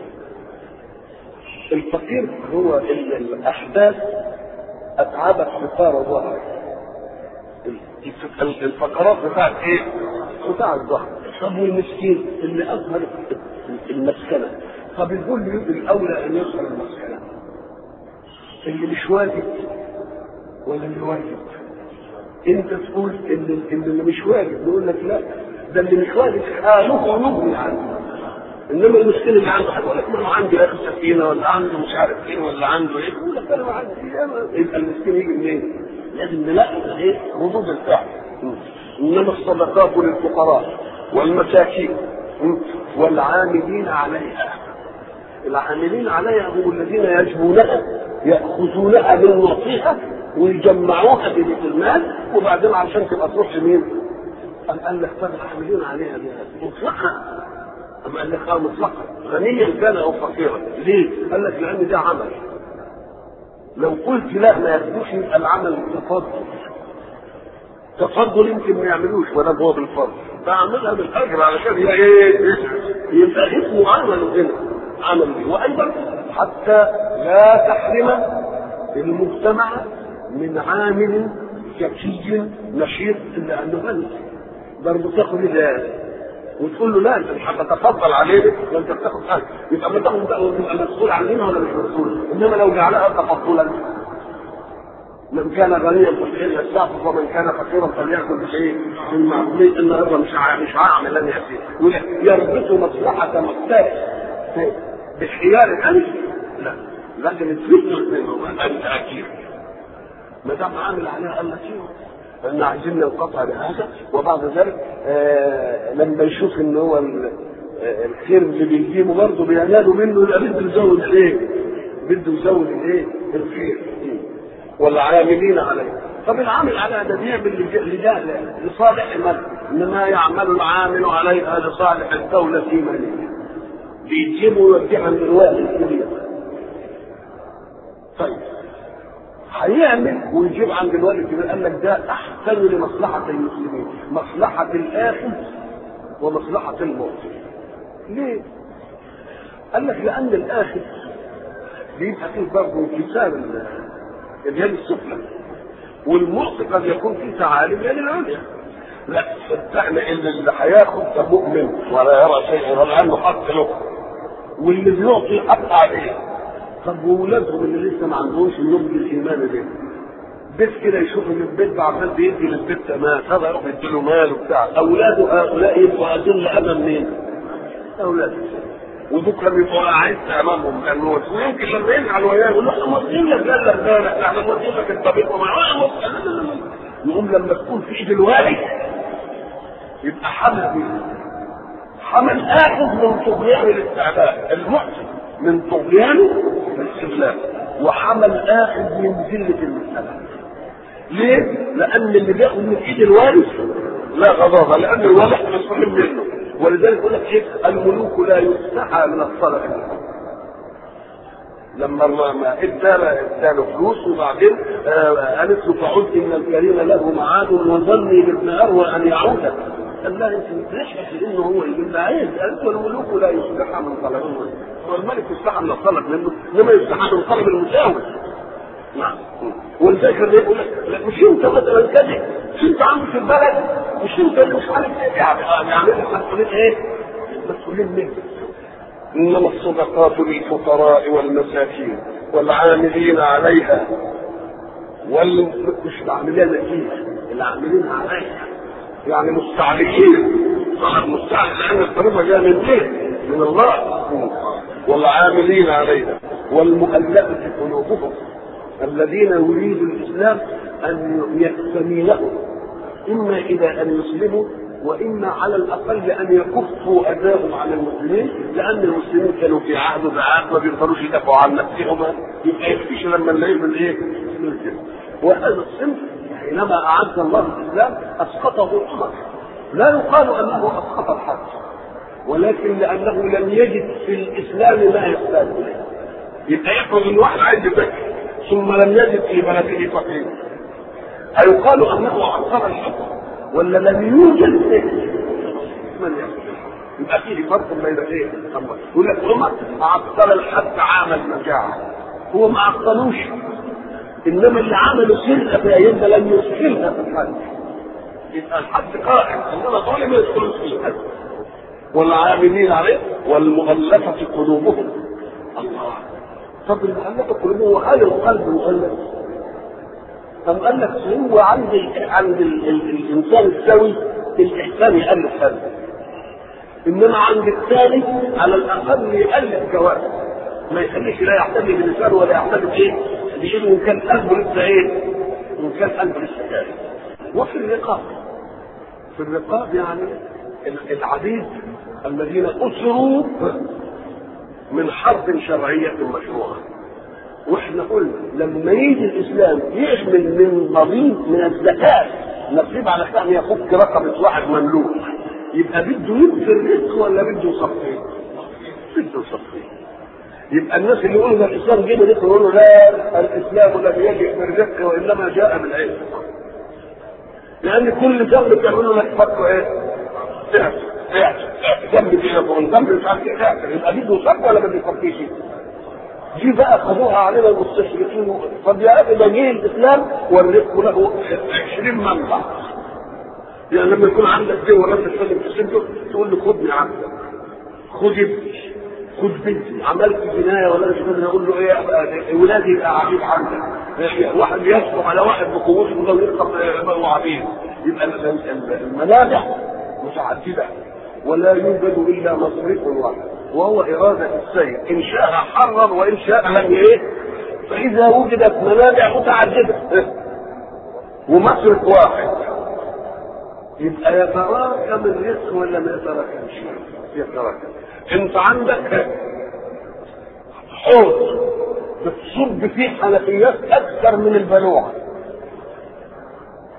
الفقير هو الاحداث اتعبت فقار ظهر الفقرات بتاعت ايه؟ بتاع الظهر طب والمسكين اللي اظهر المسكنه طب يقول لي الاولى ان يظهر المسكنه اللي مش واجب ولا اللي واجب انت تقول ان ان اللي مش واجب نقول لك لا ده اللي مش واجب حاله نغني عنه انما المسكين اللي عنده حاجه لك ما عنده يا اخي سفينه ولا عنده مش عارف ايه ولا عنده ايه يقول لك انا ما عندي يبقى المسكين يجي منين؟ لازم نلاحظ ايه؟ ردود الفعل انما الصدقات للفقراء والمساكين والعاملين عليها العاملين عليها هم الذين يجبونها ياخذونها من نصيحه ويجمعوها في بيت المال وبعدين عشان تبقى تروح لمين؟ أم قال لك طب العاملين عليها دي مطلقا أم قال لك اه مطلقا غنيا كان او فقيرا ليه؟ قال لك لان ده عمل لو قلت لا ما ياخدوش يبقى العمل تفضل تفضل يمكن ما يعملوش ولا هو بالفضل بعملها بالاجر علشان هي ايه يبقى اسمه عمل هنا عمل دي وايضا حتى لا تحرم المجتمع من عامل ذكي نشيط الا انه غني برضه تاخد وتقول له لا انت مش هتتفضل عليه وانت بتاخد حاجه يبقى ما تاخد تبقى مسؤول عننا ولا مش مسؤول انما لو جعلها تفضلا من كان غنيا فليستعفف ومن كان فقيرا فليأكل بشيء من معقولين ان هذا مش مش هعمل انا يا يربط مصلحه مختلف بخيار الالف لا لكن تفيد انت اكيد ما دام عامل عليها قال لك فإن عايزين ننقطع بهذا وبعد ذلك آه لما يشوف ان هو الخير اللي بيجيبه برضه بينالوا منه يبقى بده يزود ايه؟ بده يزود الايه؟ الخير والعاملين عليه طب العامل على ده بيعمل لجهل لصالح من؟ انما يعمل العامل عليها لصالح الدوله في مالها بيجيبه ويوديه عند الوالد الكبير طيب هيعمل ويجيب عند الوالد الكبير قال لك ده احسن لمصلحه المسلمين مصلحه الاخذ ومصلحه المعطي ليه؟ قال لك لان الاخذ بيبقى فيه برضه انكسار اليد السفلى والمعطي قد يكون فيه تعالي اليد العليا لا صدقنا ان اللي هياخد ده مؤمن ولا يرى شيئا ولا عنده حق له واللي بيعطي حق عليه طب واولادهم اللي لسه ما عندهمش النضج الايماني ده بيت كده يشوفوا من البيت عمال بيدي للبيت تمام هذا يروح يديله مال وبتاع اولاده هؤلاء يبقوا اذل امام مين؟ اولاده ودول كانوا يبقوا عايز امامهم كانوا ويمكن لما يزعل وياه يقول له احنا موافقين لك لا لا لا احنا موافقين لك الطبيب ومعاه يقوم لما تكون في ايد الوالد يبقى حمل مين؟ حمل اخذ من طغيان الاستعباد المحسن من طغيانه الاستغلال وحمل اخذ من ذله المساله ليه؟ لان اللي بياخذ من ايد الوارث لا غضاضه لان الوارث مسؤول منه ولذلك يقول لك ايه الملوك لا يستحى من الصدقه لما ما ادى اداله فلوس وبعدين قالت له فعد ان الكريم له معاد وظني بابن اروى ان يعود قال لها انت بتشهد انه هو يجيب لها عايز قالت له الملوك لا يستحى من طلبهم هو الملك يستحى من الطلب منه انما يستحى من طلب المساوي نعم ولذلك لما يقول لك مش انت مثلا كذا مش انت عامل في البلد مش انت اللي مش عارف ايه يعني يعني مسؤولين ايه؟ مسؤولين منك انما الصدقات للفقراء والمساكين والعاملين عليها وال مش العاملين فيها العاملين عليها يعني مستعلقين صاحب مستعلق لان الطريقه جايه من ايه؟ من الله والعاملين عليها والمؤلفه قلوبهم الذين يريد الاسلام ان يستميلهم اما الى ان يسلموا واما على الاقل ان يكفوا اذاهم عن المسلمين لان المسلمين كانوا في عهد وبعهد ما بيقدروش يدافعوا عن نفسهم يبقى يكفيش لما نلاقيهم الايه؟ وهذا الصنف حينما اعز الله الاسلام اسقطه عمر لا يقال انه اسقط الحج ولكن لانه لم يجد في الاسلام ما يحتاج اليه يبقى يفرض ان واحد عايز يفكر ثم لم يجد في بلده فقير أيقال أنه عصر الحكم ولا لم يوجد من يقول يبقى فيه فرق بين ايه؟ يقول لك عمر عطل الحد عام المجاعة هو ما عطلوش انما اللي عملوا سرقة في ايامنا لم يدخلها في الحد يبقى الحد قائم انما دول ما يدخلوش في الحد والعاملين عليه والمؤلفة قلوبهم الله طب المؤلفة قلوبهم وهل القلب مؤلف؟ طب قال لك هو عند عند ال ال الانسان السوي الاحسان يالف هذا انما عند الثاني على الاقل يالف جواب ما يخليش لا يعتدي بلسانه ولا يعتدي بايه؟ بايده وان كان قلبه لسه ايه؟ وان كان قلبه لسه كامل وفي الرقاب في الرقاب يعني العبيد الذين اسروا من حرب شرعيه مشروعه واحنا قلنا لما يجي الاسلام يعمل من نظيف من الزكاه نصيب على ان يفك رقبه واحد مملوك يبقى بده يبذل الرزق ولا بده يصفيه؟ بده يصفيه يبقى الناس اللي يقولوا ده الاسلام جه رزق يقولوا لا الاسلام لم يجئ بالرزق وانما جاء بالعلم لان كل ذنب بيعملوا لك فكوا ايه؟ ذنب كده ذنب مش عارف ايه يبقى بده يصف ولا بده يصفيه شيء؟ دي بقى خدوها علينا المستشرقين طب يا اخي ده جه الاسلام والرزق له 20 منبع يعني لما يكون عندك دي والناس تسلم في سنته تقول له خد يا عم خد ابني خد بنتي عملت جنايه ولا مش قادر اقول له ايه ولادي يبقى عبيد عندك واحد يصبح على واحد بقوته ده ويرقب يبقوا عبيد يبقى المنابع متعدده ولا يوجد الا مصرف واحد وهو إرادة السيد إن شاء حرر وإن شاء لم إيه فإذا وجدت منابع متعددة ومصرف واحد يبقى يتراكم الرزق ولا ما يتراكمش؟ يتراكم أنت عندك حوض بتصب فيه حنفيات أكثر من البلوعة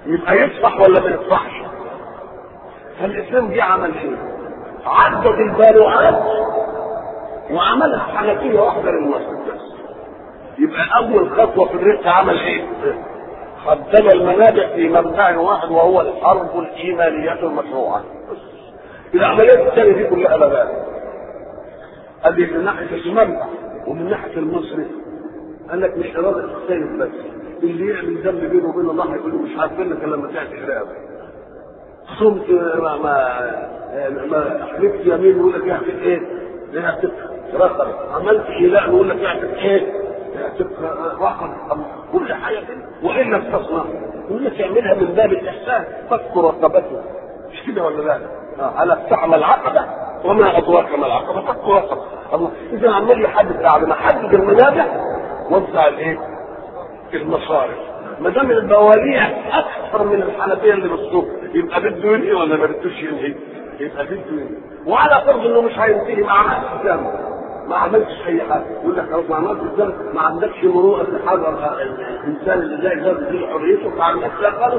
يبقى يصفح ولا ما يصفحش فالاسلام جه عمل ايه عدد البالوعات وعملها حنفيه واحده للمسجد بس يبقى اول خطوه في الرزق عمل ايه قدم المنابع في مبدأ واحد وهو الحرب الايمانيه المشروعه العمليات الثانيه دي كلها بقى ادي من ناحيه المنبع ومن ناحيه المصرف قال لك مش اراده السيد بس اللي يعمل ذنب بينه وبين الله يقول له مش عارفين لك لما تعمل حراب صمت ما ما, ما حلفت يمين يقول لك يعمل ايه؟ يعتق رقم عملت حلاق يقول لك يعتق ايه؟ يعتق رقم كل حاجه كده والا استصنع يقول لك يعملها من باب الاحسان فك رقبته مش كده ولا لا؟ على استعمل عقبه وما ادراك ما العقبه فك رقبه الله اذا عمال يحدد بعد ما حدد المنابع وزع الايه؟ المصارف ما دام البواليع اكثر من الحنفيه اللي بالصوت يبقى بده ينهي ولا ما بدوش ينهي؟ يبقى بده ينهي وعلى فرض انه مش هينتهي ما عملش ذنب ما عملتش اي حاجه يقول لك خلاص ما عملتش ذنب ما عندكش مروءه تحرر الانسان اللي زي ده بدي حريته ما عندكش لا خالص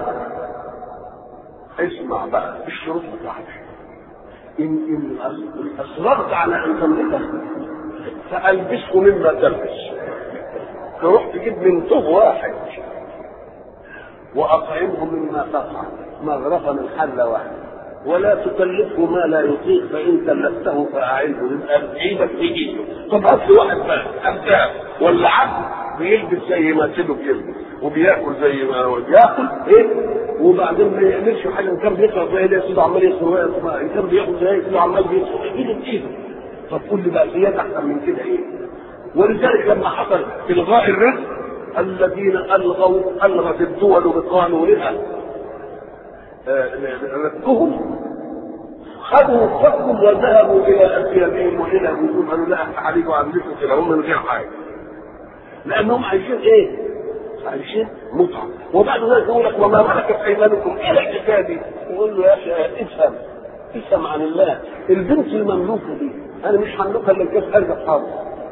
اسمع بقى الشروط بتاعتك ان ان اصررت على ان تملكه فالبسه مما تلبس تروح تجيب من طوب واحد واطعمه مما تطعم مغرفه من حله واحده ولا تكلفه ما لا يطيق فان كلفته فاعنه يبقى ايدك في ايده طب هات لي واحد بقى ابدان ولا عبد بيلبس زي ما سيده بيلبس وبياكل زي ما هو بياكل ايه وبعدين ما يعملش حاجه ان كان بيقرا زي اللي سيده عمال يقرا ان كان بياكل زي سيده عمال بيقرا ايده بايده طب قول لي بقى زياده احسن من كده ايه ولذلك لما حصل الغاء الرزق الذين الغوا الغت الدول بقانونها رزقهم خذوا الحكم وذهبوا الى اثيابهم والى بيوتهم قالوا لا احنا عليكم عاملين كده هم من غير حاجه لانهم عايشين ايه؟ عايشين متعه وبعد ذلك يقول لك وما ملكت ايمانكم الى الحكايه دي يقول له يا اخي افهم افهم عن الله البنت المملوكه دي انا مش هملكها الا الكاس ارجع حاضر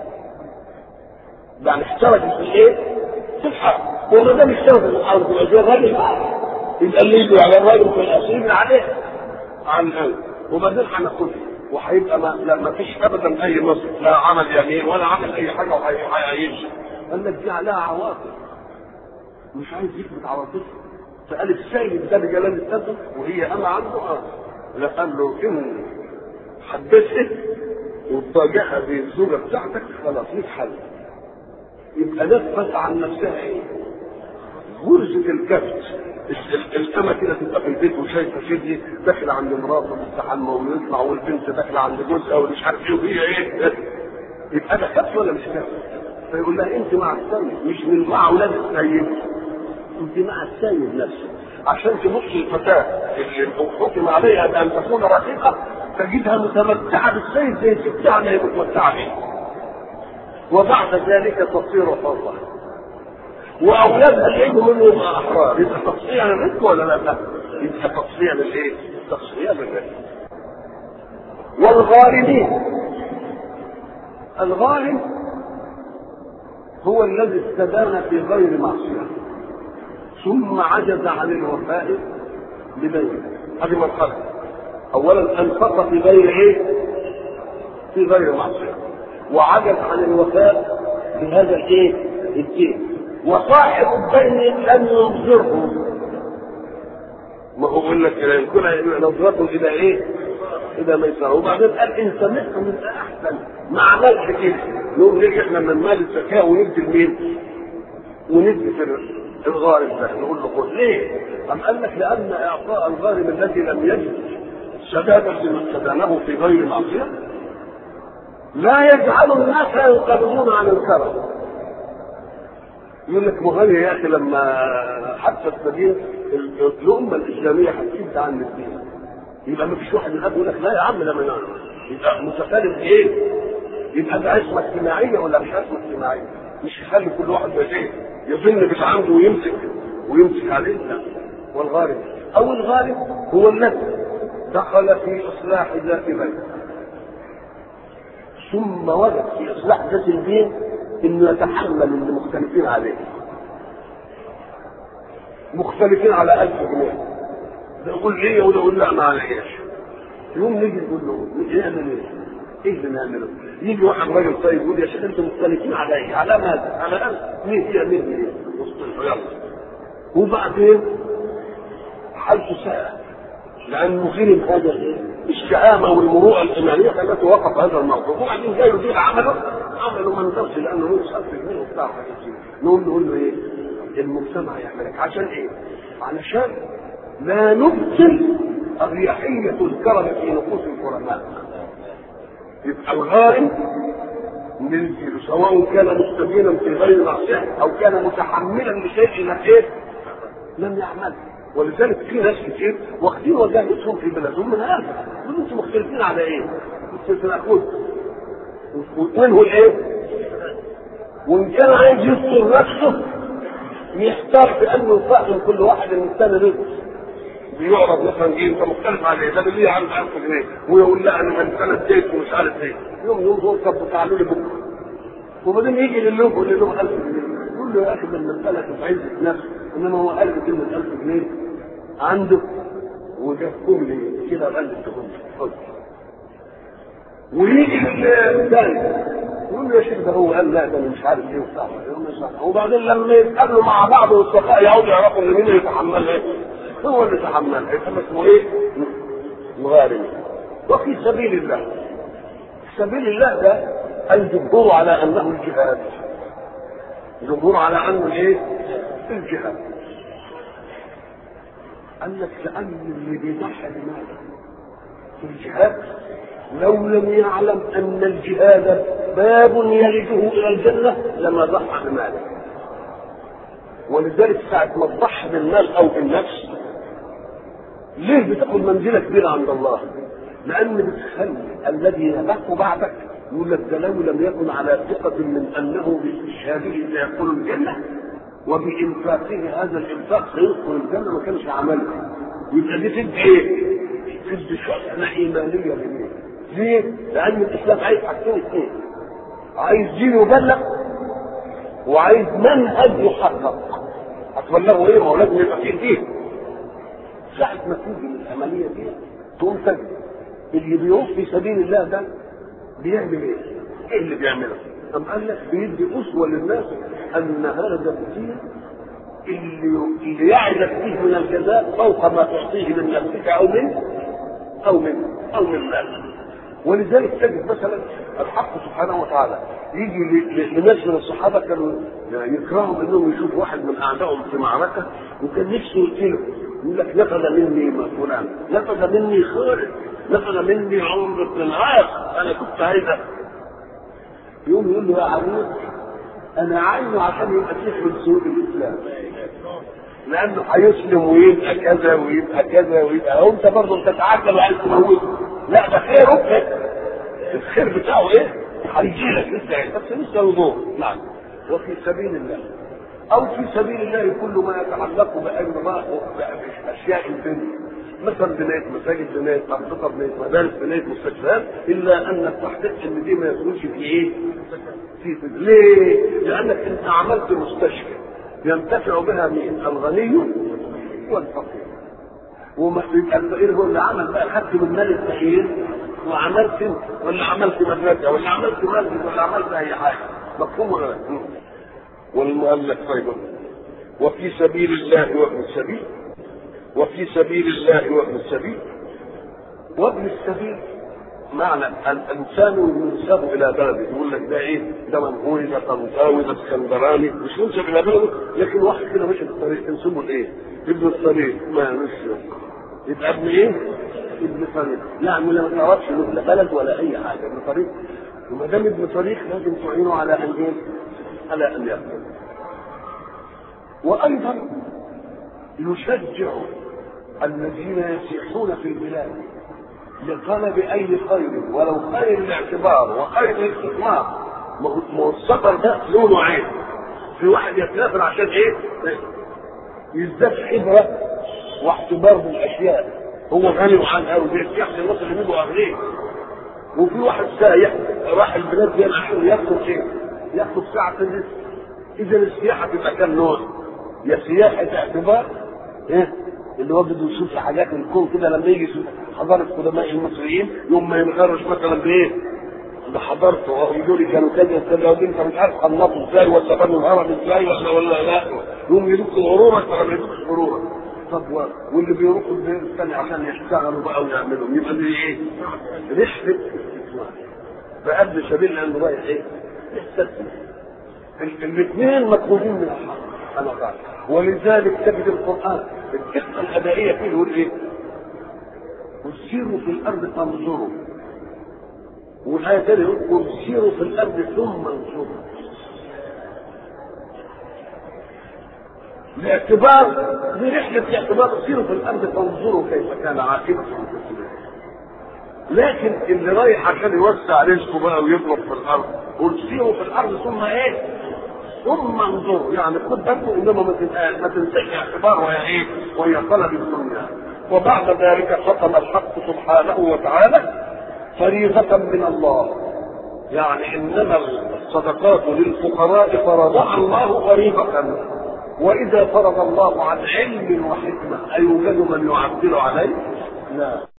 يعني اشتركت في الايه؟ في الحرب وما دام اشتركت في الحرب يبقى زي الراجل يبقى اللي يجي على الراجل في الاصيل عليه عن الأول وبعدين هناخدها وهيبقى ما لا ما فيش ابدا اي نص لا عمل يمين ولا عمل اي حاجه وهيعيش قال لك دي عليها عواطف مش عايز يثبت عواطفه فقال السيد ده بجلال القدر وهي انا عنده اه لا قال له ان حبيتها وتفاجئها بالزوجه بتاعتك خلاص نتحل يبقى نفس عن نفسها ايه؟ غرزه الكبت الأمة كده تبقى في البيت وشايفة شدي داخلة عند مراته مستحمى ويطلع والبنت داخلة عند جوزها ومش عارف ايه وهي ايه يبقى ده كبت ولا مش كبت؟ فيقول لها انت مع السيد مش من مع اولاد السيد انت مع السيد نفسه عشان تبص الفتاة اللي حكم عليها بأن تكون رقيقة تجدها متمتعة بالسيد زي ستها ما هي متمتعة به وبعد ذلك تصير حرة واولادها اللي يجوا منهم احرار يبقى تصفيه للرزق ولا لا؟ لا يبقى تصفيه للايه؟ تصفيه للرزق والغارمين الغارم هو الذي استدان في غير معصيه ثم عجز عن الوفاء بدينه هذه مرحله اولا انفق في غير ايه؟ في غير معصيه وعجز عن الوفاء بهذا الايه؟ الدين وصاحب الدين لم ينظره ما هو يقول لك لا يمكن نظرته الى ايه؟ الى ميسره وبعدين قال ان سمعت من احسن ما عملش كده نقول ليش احنا من مال الزكاه وندي لمين؟ وندي في الغارم ده نقول له خذ ليه؟ أم قال لك لأن إعطاء الغارم الذي لم يجد سدادا لما استدانه في غير معصية لا يجعل الناس ينقبضون عن الكرم يقول لك مغني يا اخي لما حتى السبيل الامه الاسلاميه هتشد عن الدين يبقى ما فيش واحد يقول لك لا يا عم ده من يبقى متكلم ايه؟ يبقى ده عصمه اجتماعيه ولا مش عصمه اجتماعيه؟ مش يخلي كل واحد ايه؟ يظن مش عنده ويمسك ويمسك عليه لا والغارب او الغارب هو الذي دخل في اصلاح ذات بين ثم وجد في اصلاح ذات الدين انه يتحمل اللي مختلفين عليه مختلفين على 1000 جنيه ده يقول ليه وده يقول لا ما عليش يوم نيجي نقول له نيجي نعمل ايه؟ ايه اللي نعمله؟ يجي واحد راجل طيب يقول يا شيخ انتم مختلفين على ايه؟ على ماذا؟ على ألف مين هي مين هي؟ يلا وبعدين حالته ساء لانه غير هذا الايه؟ الشهامه والمروءه الايمانيه التي وقف هذا الموضوع وبعدين جاي يدير عمله عمله ما نقدرش لانه هو مش عارف يعمله بتاع نقول له نقول له ايه؟ المجتمع يعملك عشان ايه؟ علشان لا نبطل الرياحية الكرم في نفوس الكرماء يبقى الغارم ننزل سواء كان مستبينا في غير معصية أو كان متحملا لشيء لم إيه؟ لم يعمله ولذلك في ناس كتير واخدين وجاهتهم في بلدهم من هذا يقولوا انتم مختلفين على ايه؟ مختلفين وين هو الايه؟ وان كان عايز يستر نفسه يحتار بانه يفهم كل واحد ان الثاني رزق بيعرض مثلا ايه انت مختلف عليه ده اللي عنده 1000 جنيه ويقول لا انا من سنه ديت ومش عارف ايه يوم يوم هو طب تعالوا لي بكره وبعدين يجي للوب يقول له 1000 جنيه يقول له يا اخي ده المساله في عزه نفسه انما هو قال كلمه 1000 جنيه عنده وجابكم لي كده قال لي ويجي للثاني يقول له يا شيخ ده هو قال لا ده مش عارف ايه وبتاع وبعدين لما يتقابلوا مع بعض والصفاء يقعدوا يعرفوا ان مين اللي يتحمل ايه هو اللي تحملها يبقى اسمه ايه؟ مغارم وفي سبيل الله سبيل الله ده الجمهور على انه الجهاد الجمهور على انه ايه؟ الجهاد قال لك لان اللي بيضحي بماله في الجهاد لو لم يعلم ان الجهاد باب يلجه الى الجنه لما ضحى بماله ولذلك ساعة ما تضحي بالمال أو بالنفس ليه بتاخد منزلة كبيرة عند الله؟ لأن بتخلي الذي يبقى بعدك يقول لك ده لو لم يكن على ثقة من أنه باستشهاده سيدخل الجنة وبإنفاقه هذا الإنفاق سيدخل الجنة ما كانش عملها يبقى دي تدي إيه؟ تدي شحنة إيمانية لمين؟ ليه؟ لأن الإسلام عايز حاجتين اثنين عايز دين يبلغ وعايز منهج يحقق هتبلغوا ايه؟ ما هو لازم يبقى فيه دين ساعة ما تيجي من العملية دي تقوم تجد اللي بيروح في سبيل الله ده بيعمل ايه؟ ايه اللي بيعمله؟ أم قال لك بيدي أسوة للناس أن هذا الدين اللي اللي يعرف فيه من الجزاء فوق ما تعطيه من نفسك أو من أو من أو من مالك ولذلك تجد مثلا الحق سبحانه وتعالى يجي لناس من الصحابه كانوا يكرهوا انهم يشوفوا واحد من اعدائهم في معركه وكان نفسه يقتله يقول لك نفذ مني ما فلان نفذ مني خالد نفذ مني عمرو بن العاص انا كنت عايز يقوم يقول له يا عمير انا عايزه عشان يبقى فيه من سوء الاسلام لانه هيسلم ويبقى كذا ويبقى كذا ويبقى هو انت برضه بتتعجل وعايز تموته لا ده خيره الخير بتاعه ايه؟ هيجي لك لسه بس لسه وضوء نعم وفي سبيل الله او في سبيل الله كل ما يتعلق باشياء الدنيا مثلا بنايه مساجد بنايه انشطه بنايه مدارس بنايه مستشفيات الا ان التحقيق ان دي ما يدخلش في ايه؟ في ليه؟ لانك انت عملت مستشفى ينتفع بها مين؟ الغني والفقير وما يبقى الفقير هو اللي عمل بقى خدت من مال الفقير وعملت انت ولا عملت مدرسه ولا عملت مسجد ولا عملت اي حاجه مفهوم ولا لا؟ والمؤلف ايضا وفي سبيل الله وابن السبيل وفي سبيل الله وابن السبيل وابن السبيل معنى الانسان ينسب الى بلده يقول لك ده ايه؟ ده منهوي ده طنطاوي ده اسكندراني مش ينسب الى بلده لكن واحد كده ماشي في الطريق تنسبه لايه؟ ابن الطريق ما مش يبقى ابن ايه؟ ابن طريق يعني ما تعرفش له لا بلد ولا اي حاجه ابن طريق وما دام ابن طريق لازم تعينه على ان ايه؟ على ان يقبل وايضا يشجع الذين يسيحون في البلاد لطلب اي خير ولو خير الاعتبار وخير الاستثمار ما هو السفر ده له نوعين في واحد يسافر عشان ايه؟ يزداد خبره واعتبار بالاشياء هو غني عنها وبيرتاح للناس اللي بيبقوا اغنياء وفي واحد سايح راح البلاد دي عشان ياخد ايه؟ ياخد ساعه الرزق اذا السياحه في مكان نوع يا سياحه اعتبار ايه اللي هو بده يشوف حاجات الكون كده لما يجي يشوف حضاره قدماء المصريين يوم ما ينغرش مثلا بايه؟ بحضرته او يقول لي كانوا كذا كذا انت مش عارف خلطوا ازاي ولا بنوا الهرم ازاي ولا ولا لا يوم يدق غرورك ولا ما يدقش غرورك طب و- واللي بيروحوا البيت الثاني عشان يشتغلوا بقى ويعملوا يبقى دي ايه؟ رحله استثمار بقبل سبيل لانه رايح ايه؟ يستثمر الاثنين مطلوبين من الحق انا قال ولذلك تجد القران الدقه الادائيه فيه يقول ايه؟ وسيروا في الارض فانظروا والآية تانية يقول سيروا في الأرض ثم انظروا لاعتبار دي رحلة اعتبار سيروا في الأرض فانظروا كيف كان عاقبة المفسدين لكن اللي رايح عشان يوسع رزقه بقى ويضرب في الأرض قل سيروا في الأرض ثم إيه؟ ثم انظروا يعني خد بالكم انما ما تنساش ما تنساش اعتبار وهي ايه؟ وهي طلب الدنيا وبعد ذلك ختم الحق سبحانه وتعالى فريضة من الله يعني انما الصدقات للفقراء فرضها الله فريضة واذا فرض الله عن علم وحكمة ايوجد من يعدل عليه؟ لا